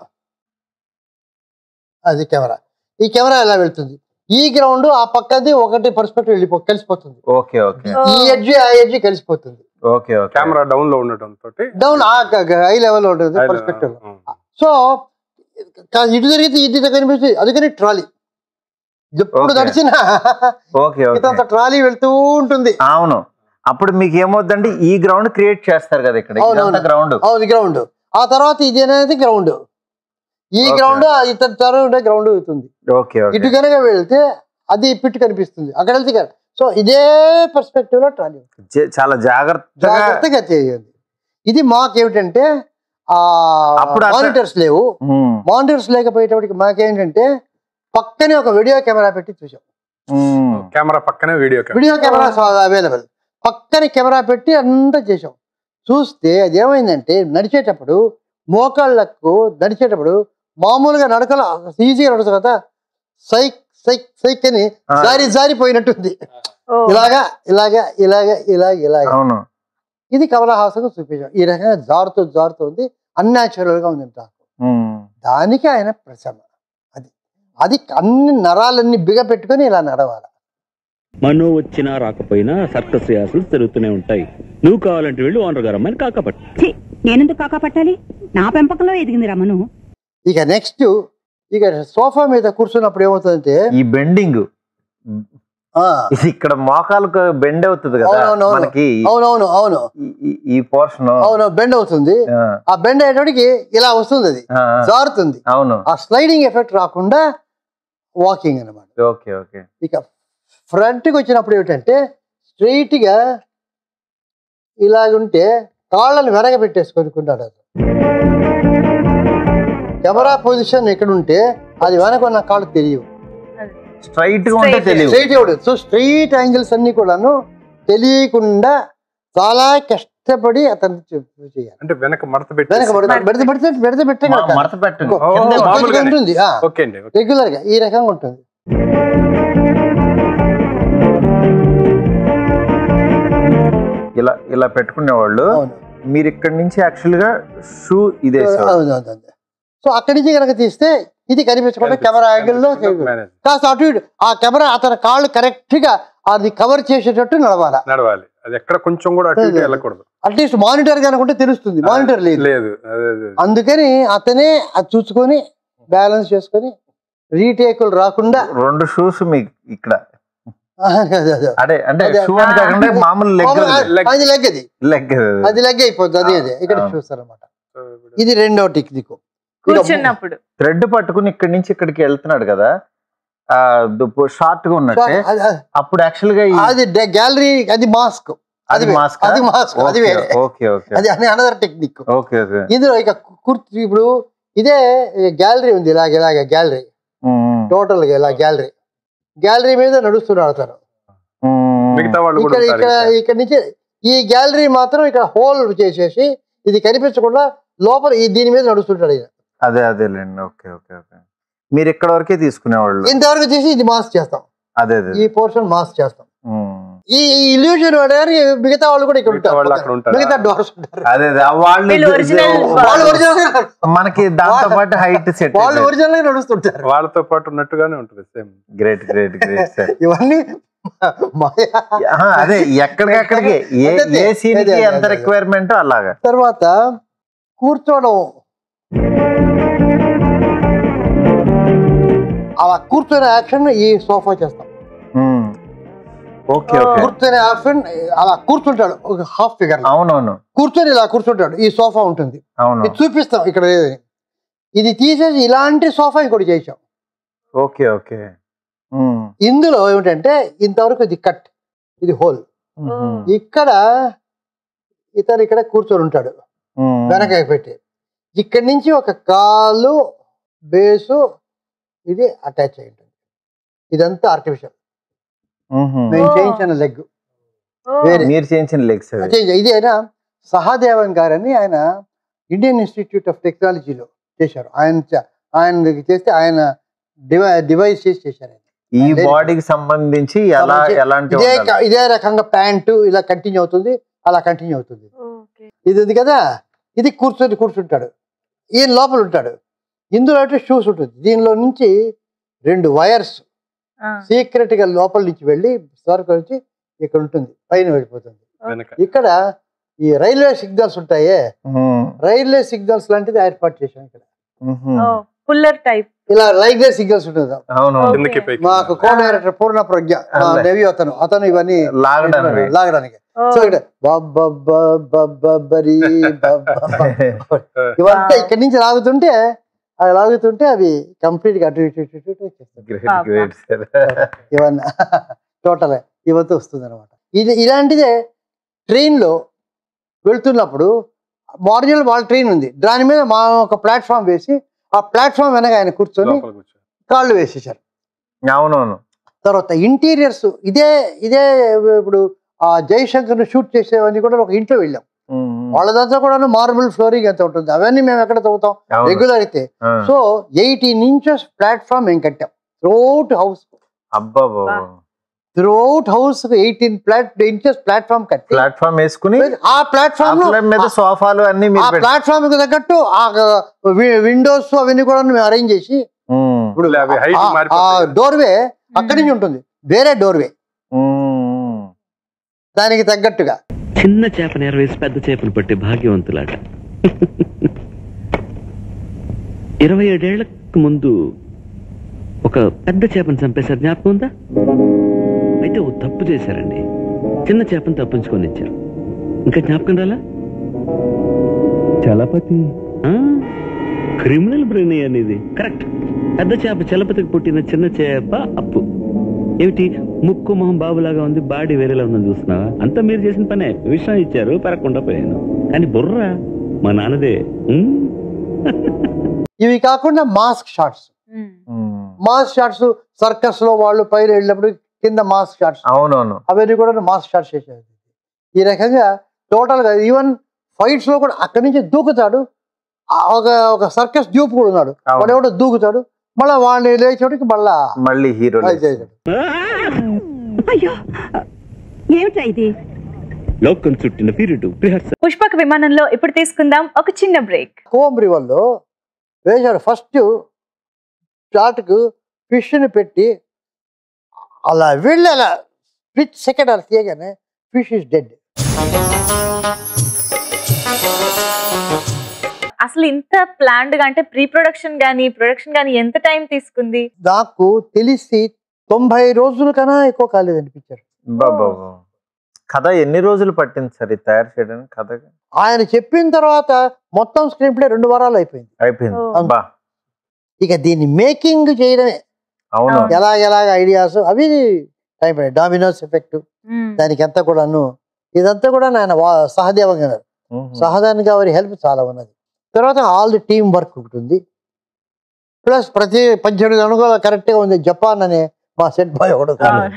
[SPEAKER 2] అది కెమెరా ఈ కెమెరా ఎలా వెళ్తుంది ఈ గ్రౌండ్ ఆ పక్కది ఒకటి పర్స్పెక్టివ్ వెళ్ళిపో కలిసిపోతుంది
[SPEAKER 4] ఓకే ఓకే
[SPEAKER 2] ఈ ఎడ్జ్ ఆ ఎడ్జ్ కలిసిపోతుంది
[SPEAKER 4] ఓకే ఓకే
[SPEAKER 7] కెమెరా డౌన్ లో ఉండటం తోటి
[SPEAKER 2] డౌన్ ఆ హై లెవెల్ ఉంటుంది పర్స్పెక్టివ్ సో కా- ఇటు జరిగితే ఇటు కనిపిస్తుంది అందుకని ట్రాలీ ఎప్పుడు
[SPEAKER 4] Okay.
[SPEAKER 2] నడిచినా
[SPEAKER 4] ఓకే ఓకే
[SPEAKER 2] ఇదంత ట్రాలీ వెళ్తూ ఉంటుంది
[SPEAKER 4] అవును అప్పుడు మీకు ఏమవుతుందంటే ఈ గ్రౌండ్ క్రియేట్ చేస్తారు కదా ఇక్కడ
[SPEAKER 2] అవును,
[SPEAKER 4] ఇదంతా
[SPEAKER 2] అవును.
[SPEAKER 4] గ్రౌండ్
[SPEAKER 2] అవును గ్రౌండ్ ఆ తర్వాత ఇది అనేది గ్రౌండ్ ఈ
[SPEAKER 4] Okay.
[SPEAKER 2] గ్రౌండ్ ఇతర తర్వాత గ్రౌండ్ అవుతుంది
[SPEAKER 4] ఓకే
[SPEAKER 2] ఇటు
[SPEAKER 4] ఓకే
[SPEAKER 2] కనుక వెళ్తే అది పిట్ కనిపిస్తుంది అక్కడ వెళ్తే కదా సో ఇదే పర్స్పెక్టివ్ లో ట్రాలీ ఉంటుంది.
[SPEAKER 4] జ- చాలా జాగ్రత్తగా
[SPEAKER 2] జాగ్రత్తగా చేయండి ఇది మాకేమిటంటే ఆ
[SPEAKER 4] అప్పుడు అసలు-
[SPEAKER 2] మానిటర్స్ లేవు
[SPEAKER 4] ఉమ్,
[SPEAKER 2] మానిటర్స్ లేకపోయేటప్పటికి మాకేంటంటే పక్కనే ఒక వీడియో కెమెరా పెట్టి చూసాం
[SPEAKER 4] ఉమ్,
[SPEAKER 7] కెమెరా పక్కనే video camera
[SPEAKER 2] video camera available పక్కన కెమెరా పెట్టి అంతా చేసాం చూస్తే అది ఏమైందంటే నడిచేటప్పుడు మోకాళ్ళకు నడిచేటప్పుడు మామూలుగా నడకలు ఈజీగా నడుస్తుంది కదా సైక్ సైక్ సైక్ అని
[SPEAKER 4] ఆ.
[SPEAKER 2] జారి జారిపోయినట్టుంది
[SPEAKER 1] ఓ,
[SPEAKER 2] ఇలాగా ఇలాగా ఇలాగా ఇలాగ ఇలాగ
[SPEAKER 4] అవును
[SPEAKER 2] ఇది కమలహాసకు చూపించాం ఈ రకంగా జారుతూ జారుతూ ఉంది అన్యాచురల్ గా ఉంది టాక్
[SPEAKER 4] ఉమ్,
[SPEAKER 2] దానికి ఆయన ప్రశమ అది అది అన్ని నరాలన్నీ బిగ పెట్టుకొని ఇలా నడవాలి
[SPEAKER 5] మనో వచ్చినా రాకపోయినా సర్కస్ రిహార్సల్స్ జరుగుతూనే ఉంటాయి నువ్వు కావాలంటే వెళ్ళి ఓనర్ గారు అమ్మాయిని కాకపట్టు
[SPEAKER 6] ఛీ, నేనెందుకు కాకా పట్టాలి నా పెంపకంలో ఎదిగింది రమను
[SPEAKER 2] ఇక నెక్స్ట్ ఇక సోఫా మీద కూర్చున్నప్పుడు ఏమవుతుందంటే
[SPEAKER 4] ఈ బెండింగ్
[SPEAKER 2] ఆ,
[SPEAKER 4] ఇది ఇక్కడ మోకాలకు బెండ్ అవుతుంది కదా
[SPEAKER 2] అవునవును, అవును.
[SPEAKER 4] మనకి
[SPEAKER 2] అవునవును అవును
[SPEAKER 4] ఈ- ఈ- ఈ పోర్షన్
[SPEAKER 2] అవును బెండ్ అవుతుంది ఆ బెండ్ అయ్యేటప్పటికి ఇలా వస్తుంది అది జారుతుంది
[SPEAKER 4] అవును
[SPEAKER 2] ఆ స్లైడింగ్ ఎఫెక్ట్ రాకుండా వాకింగ్ అన్నమాట
[SPEAKER 4] ఓకే ఓకే
[SPEAKER 2] ఇక ఫ్రంట్కి వచ్చినప్పుడు ఏమిటంటే straight గా ఇలాగుంటే కాళ్ళని వెనక పెట్టేసుకొని కున్నాడు అది కెమెరా పొజిషన్ ఎక్కడుంటే అది వెనక ఉన్న కాళ్ళు తెలియవు
[SPEAKER 4] స్ట్రైట్ గా ఉంటే
[SPEAKER 1] Straight.
[SPEAKER 4] తెలియదు
[SPEAKER 2] స్ట్రైట్ ఇవ్వడు సో స్ట్రైట్ యాంగిల్స్ అన్ని కూడాను తెలియకుండా చాలా కష్టపడి అతను చే- చేయాలి
[SPEAKER 7] అంటే వెనక మడత పెట్టి
[SPEAKER 2] వెనక పెడితే పెడితే పెడితే పెడితే పెట్టే
[SPEAKER 4] మ- మడత పెట్టండి
[SPEAKER 7] ఓ,
[SPEAKER 4] కిందే
[SPEAKER 7] ఓ,
[SPEAKER 4] మడత
[SPEAKER 7] మామూలుగానే.
[SPEAKER 2] ఉంటుంది
[SPEAKER 7] ఓకే అండి ఓకే.
[SPEAKER 2] రెగ్యులర్ గా ఈ రకంగా ఉంటుంది
[SPEAKER 4] ఇలా ఇలా పెట్టుకునేవాళ్ళు
[SPEAKER 2] అవును
[SPEAKER 4] మీరు ఇక్కడ నుంచి యాక్చువల్ గా షూ ఇదే
[SPEAKER 2] అవును అవును అవును. సో అక్కడి నుంచి కనుక తీస్తే ఇది కనిపించకుండా కెమెరా యాంగిల్ లో
[SPEAKER 7] మేనేజ్
[SPEAKER 2] కాస్త అటు ఇటు ఆ కెమెరా అతని కాళ్ళు కరెక్ట్ గా అది కవర్ చేసేటట్టు నడవాలా
[SPEAKER 7] నడవాలి అది ఎక్కడ కొంచెం కూడా అటు ఇటు
[SPEAKER 2] లేదు.
[SPEAKER 7] వెళ్ళకూడదు
[SPEAKER 2] అట్లీస్ట్ మానిటర్ కనుకుంటే తెలుస్తుంది మానిటర్ లేదు
[SPEAKER 7] లేదు అదే అదే
[SPEAKER 2] అందుకని అతనే అది చూసుకొని బ్యాలెన్స్ చేసుకొని రీటేకులు రాకుండా
[SPEAKER 4] రెండు షూస్ మీకు ఇక్కడ
[SPEAKER 2] అదే, అదే.
[SPEAKER 4] అదే అంటే
[SPEAKER 2] అదే.
[SPEAKER 4] షూ అని కాకుండా మామూలు లెగ్
[SPEAKER 2] మామూలు
[SPEAKER 7] leg.
[SPEAKER 2] అది లెగ్ అది
[SPEAKER 4] లెగ్
[SPEAKER 2] అది లెగ్ అయిపోతుంది అది అదే ఇక్కడ
[SPEAKER 4] అవును.
[SPEAKER 2] చూస్తారన్నమాట ఇది రెండో టెక్నిక్
[SPEAKER 1] కూర్చున్నప్పుడు
[SPEAKER 4] థ్రెడ్ పట్టుకుని ఇక్కడి నుంచి ఇక్కడికి వెళ్తున్నాడు కదా ఆ షార్ట్ గా ఉన్నట్టే అప్పుడు యాక్చువల్ గా ఈ-
[SPEAKER 2] అది గ్యాలరీ అది మాస్క్
[SPEAKER 4] అది
[SPEAKER 2] అది
[SPEAKER 4] మాస్క్
[SPEAKER 2] అది మాస్క్ అది వేరే
[SPEAKER 4] ఓకే ఓకే
[SPEAKER 2] అది అని అనదర్ టెక్నిక్
[SPEAKER 4] ఓకే ఓకే
[SPEAKER 2] ఇందులో ఇక కుర్తి ఇప్పుడు ఇదే గ్యాలరీ ఉంది ఇలాగ ఇలాగ గ్యాలరీ టోటల్ గా ఇలా గ్యాలరీ గ్యాలరీ మీద నడుస్తున్నాడు అతను
[SPEAKER 7] మిగతా వాళ్ళు కూడా
[SPEAKER 2] ఇక్కడ
[SPEAKER 7] ఉంటారు
[SPEAKER 2] ఇక్కడ
[SPEAKER 7] ఇక్కడ.
[SPEAKER 2] ఇక్కడ నుంచి ఈ గ్యాలరీ మాత్రం ఇక్కడ హోల్ చేసేసి ఇది కనిపించకుండా లోపల ఈ దీని మీద నడుస్తుంటాడు ఈయన
[SPEAKER 4] అదే అదేలేండి ఓకే ఓకే ఓకే మీరు ఇక్కడ వరకే తీసుకునేవాళ్ళు
[SPEAKER 2] ఇంతవరకు తీసి ఇది మాస్ చేస్తాం
[SPEAKER 4] అదే అదే
[SPEAKER 2] ఈ పోర్షన్ మాస్ చేస్తాం
[SPEAKER 4] ఉమ్.
[SPEAKER 2] ఈ ఇల్యూషన్ వాడడానికి మిగతా వాళ్ళు కూడా ఇక్కడ
[SPEAKER 7] మిగతా
[SPEAKER 2] ఉంటారు
[SPEAKER 7] వాళ్ళు అక్కడ ఉంటారా?
[SPEAKER 2] మిగతా డోర్స్ ఉంటారు
[SPEAKER 4] అదే అదే వాళ్ళు
[SPEAKER 1] వీళ్ళు original
[SPEAKER 2] వాళ్ళు ఒరిజినల్
[SPEAKER 4] మనకి దాంతో పాటు హైట్ సెట్
[SPEAKER 2] వాళ్ళు ఒరిజినల్ గా నడుస్తుంటారు
[SPEAKER 7] వాళ్ళతో పాటు ఉన్నట్టుగానే ఉంటుంది same
[SPEAKER 4] great great great sir
[SPEAKER 2] ఇవన్నీ మాయా
[SPEAKER 4] అదే ఎక్కడికక్కడికి ఏ
[SPEAKER 2] అదే, అదే,
[SPEAKER 4] ఏ సీన్
[SPEAKER 2] అదే,
[SPEAKER 4] కి
[SPEAKER 2] అదే,
[SPEAKER 4] ఎంత
[SPEAKER 2] అదే.
[SPEAKER 4] రిక్వైర్మెంట్ అలాగా
[SPEAKER 2] తర్వాత కూర్చోవడం అలా కూర్చొని యాక్షన్ ఈ సోఫా చేస్తాం
[SPEAKER 4] ఉమ్. ఓకే ఓకే
[SPEAKER 2] కూర్చొని యాక్షన్ అలా కూర్చుంటాడు ఒక హాఫ్ ఫిగర్
[SPEAKER 4] అవునవును
[SPEAKER 2] కూర్చొని ఇలా కూర్చుంటాడు ఈ సోఫా ఉంటుంది
[SPEAKER 4] అవును
[SPEAKER 2] ఇది చూపిస్తాం ఇక్కడ లేదని ఇది తీసేసి ఇలాంటి సోఫా ఇంకోటి చేసాం
[SPEAKER 4] ఓకే ఓకే ఉమ్.
[SPEAKER 2] ఇందులో ఏమిటంటే ఇంతవరకు ఇది కట్ ఇది హోల్
[SPEAKER 4] ఉమ్.
[SPEAKER 2] ఇక్కడ ఇతను ఇక్కడ కూర్చొని ఉంటాడు
[SPEAKER 4] ఉమ్.
[SPEAKER 2] వెనక పెట్టి ఇక్కడి నుంచి ఒక కాలు బేసు ఇది అటాచ్ అయి ఉంటుంది ఇదంతా ఆర్టిఫిషియల్
[SPEAKER 4] ఉహు.
[SPEAKER 2] మేము
[SPEAKER 1] ఓ.
[SPEAKER 2] చేయించిన లెగ్
[SPEAKER 1] ఓ.
[SPEAKER 2] వేరే.
[SPEAKER 4] మీరు చేయించిన లెగ్స్ అవి
[SPEAKER 2] చేంజ్ ఇది అయినా సహదేవన్ గారని ఆయన ఇండియన్ ఇన్స్టిట్యూట్ ఆఫ్ టెక్నాలజీలో చేశారు ఆయన చ- ఆయన చేస్తే ఆయన డివై డివైస్ చేసి చేశారు ఆయన.
[SPEAKER 4] ఈ
[SPEAKER 2] లేదు.
[SPEAKER 4] బాడీకి సంబంధించి ఎలా
[SPEAKER 2] సంబంధించి
[SPEAKER 4] ఎలాంటి
[SPEAKER 2] ఇదే
[SPEAKER 4] ఉండాలి?
[SPEAKER 2] క- ఇదే రకంగా ప్యాంటు ఇలా కంటిన్యూ అవుతుంది అలా కంటిన్యూ అవుతుంది
[SPEAKER 1] ఓకే.
[SPEAKER 2] ఇది ఉంది కదా ఇది కూర్చొని కూర్చుంటాడు ఈయన లోపల ఉంటాడు ఇందులో అయితే షూస్ ఉంటుంది దీనిలో నుంచి రెండు వైర్స్
[SPEAKER 1] ఆ.
[SPEAKER 2] సీక్రెట్ గా లోపల నుంచి వెళ్ళి సరుకు వచ్చి ఇక్కడ ఉంటుంది పైన వెళ్ళిపోతుంది
[SPEAKER 7] వెనక
[SPEAKER 2] ఇక్కడ ఈ రైల్వే సిగ్నల్స్ ఉంటాయే
[SPEAKER 4] ఉమ్.
[SPEAKER 2] రైల్వే సిగ్నల్స్ లాంటిది ఏర్పాటు చేశాం ఇక్కడ
[SPEAKER 4] ఉహు.
[SPEAKER 1] ఓ, పుల్లర్ టైప్
[SPEAKER 2] ఇలా రైల్వే సిగ్నల్స్ ఉంటుంది
[SPEAKER 4] అవును
[SPEAKER 1] ఓకే.
[SPEAKER 7] కిందకి పైకి
[SPEAKER 2] మాకు కో డైరెక్టర్ పూర్ణ ప్రజ్ఞ మా
[SPEAKER 4] అదే.
[SPEAKER 2] నెవి అతను అతను ఇవన్నీ
[SPEAKER 4] లాగడానికి
[SPEAKER 2] లాగడానికి
[SPEAKER 1] ఓ.
[SPEAKER 2] సో ఇక్కడ బబ్బబ్బబ్బబ్బరి బబ్బబ్బ. ఇవంతా ఇక్కడి నుంచి లాగుతుంటే అవి లాగుతుంటే అవి కంప్లీట్ గా అటు ఇటు ఇటు ఇటు ఇటు వచ్చేస్తాయి.
[SPEAKER 4] గ్రేట్
[SPEAKER 1] పాప.
[SPEAKER 4] గ్రేట్ సార్
[SPEAKER 2] ఇవన్నీ టోటల్ ఇవంతా వస్తుంది అనమాట ఇది ఇలాంటిదే ట్రైన్ లో వెళ్తున్నప్పుడు మార్జినల్ వాళ్ళ ట్రైన్ ఉంది దాని మీద మా ఒక ప్లాట్ఫామ్ వేసి ఆ ప్లాట్ఫామ్ వెనక ఆయన కూర్చొని
[SPEAKER 7] లోపల కూర్చో
[SPEAKER 2] కాళ్ళు వేసేసారు
[SPEAKER 4] అవునవును
[SPEAKER 2] తర్వాత ఇంటీరియర్స్ ఇదే ఇదే ఇప్పుడు ఆ జయశంకర్ షూట్ చేసేవన్నీ కూడా ఒక ఇంట్లో వెళ్ళాం
[SPEAKER 4] ఉమ్.
[SPEAKER 2] వాళ్ళదంతా కూడా మార్బుల్ ఫ్లోరింగ్ ఎంత ఉంటుంది అవన్నీ మేము ఎక్కడ తవ్వుతాం
[SPEAKER 4] అవును.
[SPEAKER 2] రెగ్యులర్ అయితే
[SPEAKER 4] ఆ.
[SPEAKER 2] సో ఎయిటీన్ ఇంచెస్ ప్లాట్ఫామ్ మేము కట్టాం త్రూఅవుట్ హౌస్
[SPEAKER 4] అబ్బా బాబా
[SPEAKER 2] త్రూఅవుట్ హౌస్ ఎయిటీన్ ప్లాట్ ఇంచెస్ ప్లాట్ఫామ్ కట్టి
[SPEAKER 4] ప్లాట్ఫామ్ వేసుకుని
[SPEAKER 2] ఆ ప్లాట్ఫామ్
[SPEAKER 4] ప్లాట్ఫామ్ మీద సోఫాలు అన్ని
[SPEAKER 2] ఆ
[SPEAKER 4] మీరు పెట్టి-
[SPEAKER 2] ప్లాట్ఫామ్ కి తగ్గట్టు ఆ విండోస్ అవన్నీ కూడా మేము అరేంజ్ చేసి
[SPEAKER 4] ఉమ్.
[SPEAKER 2] ఇప్పుడు
[SPEAKER 7] అవి height
[SPEAKER 2] ఆ- ఆ
[SPEAKER 7] మారిపోతాయి.
[SPEAKER 2] డోర్వే అక్కడి నుంచి ఉంటుంది వేరే డోర్వే
[SPEAKER 4] ఉమ్.
[SPEAKER 2] దానికి తగ్గట్టుగా
[SPEAKER 5] చిన్న చేపను ఎరవేసి పెద్ద చేపను పట్టే భాగ్యవంతులాట ఇరవై ఏడేళ్లకు ముందు ఒక పెద్ద చేపను చంపేశారు జ్ఞాపకం ఉందా అయితే ఓ తప్పు చేశారండి చిన్న చేపను తప్పించుకొని ఇచ్చారు ఇంకా జ్ఞాపకం రాలా చలపతి క్రిమినల్ బ్రెయిన్ అనేది కరెక్ట్ పెద్ద చేప చలపతికి పుట్టిన చిన్న చేప అప్పు ఏమిటి ముక్కు మొహం బాబులాగా ఉంది బాడీ వేరేలా ఉందని చూస్తున్నావా అంతా మీరు చేసిన పనే విషయం ఇచ్చారు పెరగకుండా పోయాను కానీ బుర్ర మా నాన్నదే ఉమ్.
[SPEAKER 2] ఇవి కాకుండా మాస్క్ షాట్స్
[SPEAKER 1] ఉమ్.
[SPEAKER 4] ఉమ్.
[SPEAKER 2] మాస్క్ షాట్స్ సర్కస్ లో వాళ్ళు పైన వెళ్ళినప్పుడు కింద మాస్క్ షాట్స్
[SPEAKER 4] అవునవును
[SPEAKER 2] అవన్నీ కూడా మాస్క్ షాట్స్ చేసేది ఈ రకంగా టోటల్ గా ఈవెన్ ఫైట్స్ లో కూడా అక్కడి నుంచి దూకుతాడు ఆ ఒక ఒక సర్కస్ డ్యూప్ కూడా ఉన్నాడు
[SPEAKER 4] అవును.
[SPEAKER 2] వాడు ఎవడో దూకుతాడు మళ్ళీ వాడిని లేచేటికి మళ్ళా
[SPEAKER 4] మళ్ళీ హీరో
[SPEAKER 2] అది చేశాడు.
[SPEAKER 6] అయ్యో ఏమిటా ఇది
[SPEAKER 5] లోకం చుట్టిన పీరియడ్ రిహర్సల్
[SPEAKER 1] పుష్పక విమానంలో ఇప్పుడు తీసుకుందాం ఒక చిన్న బ్రేక్
[SPEAKER 2] కోంబ్రి వాళ్ళు వేశాడు ఫస్ట్ షాట్కు ఫిష్ని పెట్టి అలా వెళ్ళి అలా స్ప్లిట్ సెకండ్ అలా తీయగానే ఫిష్ ఇస్ డెడ్
[SPEAKER 1] అసలు ఇంత ప్లాన్డ్ గా అంటే ప్రీ ప్రొడక్షన్ గానీ ప్రొడక్షన్ గానీ ఎంత టైం తీసుకుంది
[SPEAKER 2] నాకు తెలిసి తొంభై రోజుల కన్నా ఎక్కువ కాలేదు అనిపించారు
[SPEAKER 4] బాబా కథ ఎన్ని రోజులు పట్టింది సార్ ఇది తయారు చేయడానికి కథ
[SPEAKER 2] ఆయన చెప్పిన తర్వాత మొత్తం స్క్రీన్ ప్లే రెండు వారాలు అయిపోయింది
[SPEAKER 4] అయిపోయింది
[SPEAKER 1] ఓ.
[SPEAKER 4] బా
[SPEAKER 2] ఇక దీన్ని మేకింగ్ చేయడమే
[SPEAKER 4] అవును
[SPEAKER 1] అవును.
[SPEAKER 2] ఎలాగ ఎలాగ ఐడియాస్ అవి టైం డామినోస్ ఎఫెక్ట్
[SPEAKER 1] ఉమ్.
[SPEAKER 2] దానికి అంతా కూడాను ఇదంతా కూడా ఆయన వా- సహదేవం గారు
[SPEAKER 4] ఉహు.
[SPEAKER 2] సహదాన్ గారి హెల్ప్ చాలా ఉన్నది తర్వాత ఆల్ ది టీమ్ వర్క్ ఒకటి ఉంది ప్లస్ ప్రతి పద్దెనిమిది అణుగుల కరెక్ట్గా ఉంది జపాన్ అనే మా సెట్ బాయ్ ఒకడు
[SPEAKER 1] అవును.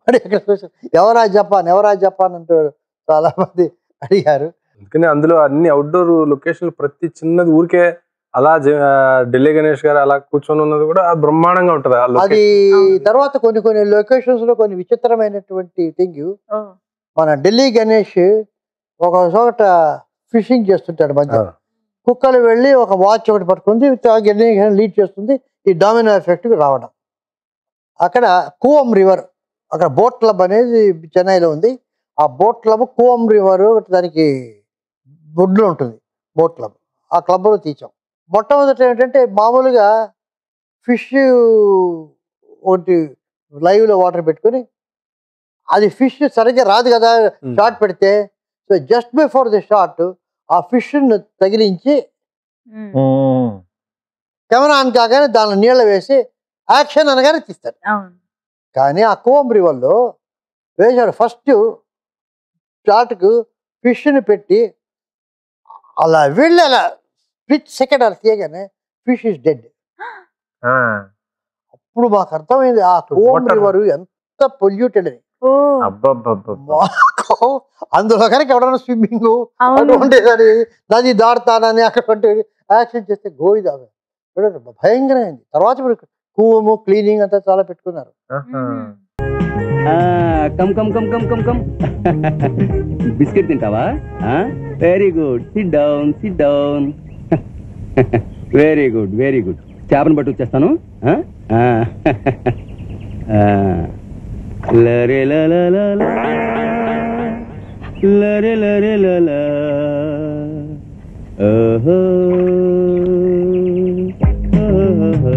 [SPEAKER 2] అంటే ఇక్కడ చూసాం ఎవరా జపాన్ ఎవరా జపాన్ అంటూ చాలా మంది అడిగారు
[SPEAKER 7] అందుకని అందులో అన్ని అవుట్డోర్ లొకేషన్లు ప్రతి చిన్నది ఊరికే అలా జ- ఆ, ఢిల్లీ గణేష్ గారు అలా కూర్చొని ఉన్నది కూడా ఆ బ్రహ్మాండంగా ఉంటది ఆ
[SPEAKER 2] అది
[SPEAKER 7] location.
[SPEAKER 1] అవును.
[SPEAKER 2] తర్వాత కొన్ని కొన్ని లొకేషన్స్ లో కొన్ని విచిత్రమైనటువంటి థింగ్
[SPEAKER 1] ఓ,
[SPEAKER 2] మన ఢిల్లీ గణేష్ ఒక చోట ఫిషింగ్ చేస్తుంటాడు మధ్య
[SPEAKER 7] ఆ.
[SPEAKER 2] కుక్కలు వెళ్ళి ఒక వాచ్ ఒకటి పట్టుకుంది గణేష్ లీడ్ చేస్తుంది ఈ డామినో ఎఫెక్ట్ రావడం అక్కడ కూవం రివర్ అక్కడ బోట్ క్లబ్ అనేది చెన్నైలో ఉంది ఆ బోట్ క్లబ్ కూవం రివర్ దానికి బొడ్లో ఉంటుంది బోట్ క్లబ్ ఆ క్లబ్లో తీసాం మొట్టమొదటి ఏంటంటే మామూలుగా ఫిష్ ఒకటి లైవ్లో వాటర్ పెట్టుకొని అది ఫిష్ సరిగ్గా రాదు కదా
[SPEAKER 7] Hmm.
[SPEAKER 2] షార్ట్ పెడితే so just before the short ఆ ఫిష్ తగిలించి
[SPEAKER 1] ఉమ్,
[SPEAKER 4] ఉమ్.
[SPEAKER 2] కెమెరా ఆన్ కాగానే దానిలో నీళ్ళ వేసి యాక్షన్ అనగానే తీస్తారు
[SPEAKER 1] అవును
[SPEAKER 2] కానీ ఆ కోవం రివర్లో వేశాడు ఫస్ట్ షార్ట్కు ఫిష్ని పెట్టి అలా వెళ్ళి అలా స్ప్లిట్ సెకండ్ అలా తీయగానే ఫిష్ ఇస్ డెడ్
[SPEAKER 4] ఆ.
[SPEAKER 2] అప్పుడు మాకు అర్థమైంది ఆ కోవం
[SPEAKER 7] Water.
[SPEAKER 2] రివర్ ఎంత పొల్యూటెడ్ అని
[SPEAKER 1] ఓ
[SPEAKER 4] అబ్బబ్బబ్బబ్బ.
[SPEAKER 2] మాకు అందులో కనుక ఎవడన్నా స్విమ్మింగ్
[SPEAKER 1] అవును
[SPEAKER 2] అటువంటి దాని నది దాడతానని అక్కడ యాక్షన్ చేస్తే గోయిదా చూడండి భయంకరమైంది తర్వాత ఇప్పుడు కూవము క్లీనింగ్ అంతా చాలా పెట్టుకున్నారు
[SPEAKER 4] ఆహా.
[SPEAKER 1] ఉమ్.
[SPEAKER 5] Come come come come come come biscuit తింటావా very good sit down sit down very good very good చేపను పట్టు వచ్చేస్తాను ఆ? ఆ. ఆ. లరే ల ల ల ల. లరే లరే ల ల. ఓహో. ఓహో.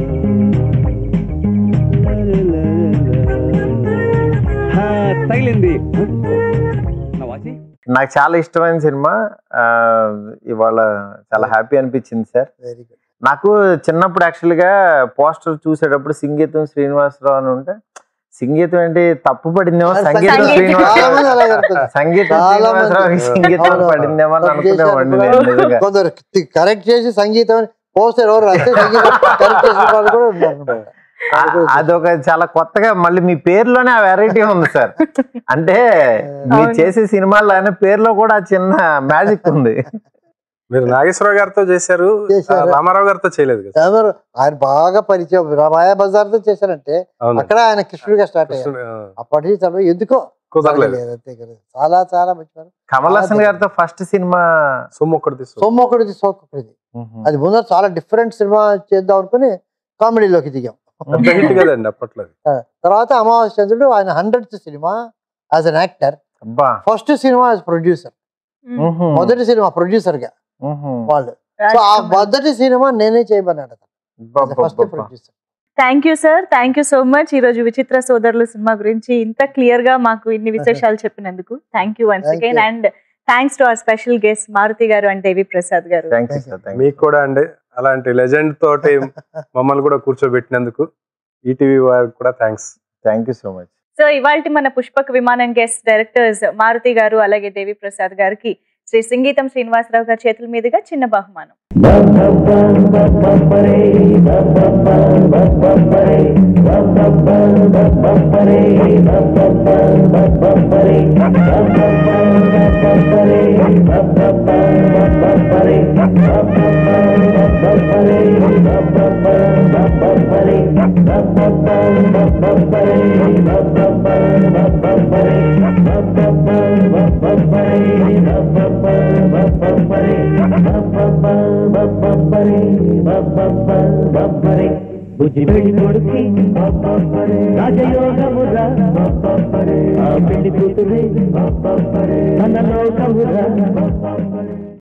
[SPEAKER 5] లరే లరే ల. హా, తగిలింది నా వాచి
[SPEAKER 4] నాకు చాలా ఇష్టమైన సినిమా ఆ, ఇవాళ చాలా హ్యాపీ అనిపించింది సార్
[SPEAKER 2] వెరీ గుడ్
[SPEAKER 4] నాకు చిన్నప్పుడు యాక్చువల్ గా పోస్టర్ చూసేటప్పుడు సంగీతం శ్రీనివాసరావు అని ఉంటే సంగీతం ఏంటి తప్పు పడిందేమో సంగీతం
[SPEAKER 1] సంగీతం.
[SPEAKER 2] చాలా మంది
[SPEAKER 4] శ్రీనివాసరావు
[SPEAKER 2] అలాగే అనుకుంటారు.
[SPEAKER 4] సంగీతం
[SPEAKER 2] చాలా మంది.
[SPEAKER 4] శ్రీనివాసరావుకి సంగీతం
[SPEAKER 2] అవును.
[SPEAKER 4] పడిందేమో అని
[SPEAKER 2] తప్పు చేశారు
[SPEAKER 4] అనుకునేవాడిని
[SPEAKER 2] కూడా.
[SPEAKER 4] నేను నిజంగా
[SPEAKER 2] కొందరు కరెక్ట్ చేసి సంగీతం పోస్టర్ ఎవరు రాస్తే సంగీతం కరెక్ట్ చేసిన వాళ్ళు కూడా ఉన్నారు అన్నమాట.
[SPEAKER 4] ఆ- అదొక చాలా కొత్తగా మళ్ళీ మీ పేరులోనే ఆ వెరైటీ ఉంది సార్ అంటే మీరు
[SPEAKER 1] అవును.
[SPEAKER 4] చేసే సినిమాల్లో పేరులో కూడా ఆ చిన్న మ్యాజిక్ ఉంది
[SPEAKER 7] మీరు నాగేశ్వరరావు గారితో చేశారు
[SPEAKER 2] చేశారు.
[SPEAKER 7] ఆ, రామారావు గారితో చేయలేదు కదా
[SPEAKER 2] ఎవరు ఆయన బాగా పరిచయం రామాయ బజార్ తో చేశారంటే
[SPEAKER 7] అవును
[SPEAKER 2] అక్కడ ఆయన కృష్ణుడిగా స్టార్ట్ అయ్యారు
[SPEAKER 7] కృష్ణుడు, ఆ,
[SPEAKER 2] అప్పటి నుంచి తర్వాత ఎందుకో
[SPEAKER 7] కుదరలేదు
[SPEAKER 2] సాగలేదు అంతే కదా. చాలా చాలా మంచి వారు.
[SPEAKER 4] కమల్ హాసన్ గారితో ఫస్ట్ సినిమా
[SPEAKER 7] సొమ్ము ఒక్కటి తీసు
[SPEAKER 2] సొమ్మొకటిది సోకొకటిది అది ముందర చాలా డిఫరెంట్ సినిమా చేద్దాం అనుకుని కామెడీలోకి దిగాం
[SPEAKER 7] పెద్ద హిట్ కదండి అప్పట్లో అది.
[SPEAKER 2] ఆ, తర్వాత అమావాస్య చంద్రుడు ఆయన hundredth cinema as an actor
[SPEAKER 4] అబ్బా
[SPEAKER 2] ఫస్ట్ సినిమా యాజ్ ప్రొడ్యూసర్
[SPEAKER 1] ఉమ్.
[SPEAKER 4] మ్హూ.
[SPEAKER 2] మొదటి సినిమా ప్రొడ్యూసర్ గా
[SPEAKER 4] మ్హూ.
[SPEAKER 2] వాళ్ళు
[SPEAKER 1] రాజ్
[SPEAKER 2] సో ఆ
[SPEAKER 1] కుమార్.
[SPEAKER 2] మొదటి సినిమా నేనే చేయమన్నాడు ఫస్ట్
[SPEAKER 4] అబ్బబ్బబ్బబ్బ.
[SPEAKER 2] Producer
[SPEAKER 1] thank you sir thank you so much ఈ రోజు విచిత్ర సోదరులు సినిమా గురించి ఇంత క్లియర్ గా మాకు ఇన్ని విశేషాలు చెప్పినందుకు thank you once
[SPEAKER 2] Thank
[SPEAKER 1] again
[SPEAKER 2] you.
[SPEAKER 1] And thanks to our special guest Maruti garu and Devi Prasad garu
[SPEAKER 4] thank you sir thank you
[SPEAKER 7] మీకు కూడా అండి అలాంటి లెజెండ్ తోటి మమ్మల్ని కూడా కూర్చోబెట్టినందుకు ఈటీవీ వారికి కూడా thanks
[SPEAKER 4] thank you so much
[SPEAKER 1] so ఇవాళ మన పుష్పక్ విమానం గెస్ట్ డైరెక్టర్స్ మారుతి గారు అలాగే దేవి ప్రసాద్ గారికి శ్రీ సంగీతం శ్రీనివాసరావు గారి చేతుల మీదుగా చిన్న బహుమానం
[SPEAKER 8] బుద్ధి పెళ్లి కొడుకు రాజయోగమురా ఆ పెళ్లి కూతురే మన లోకమురా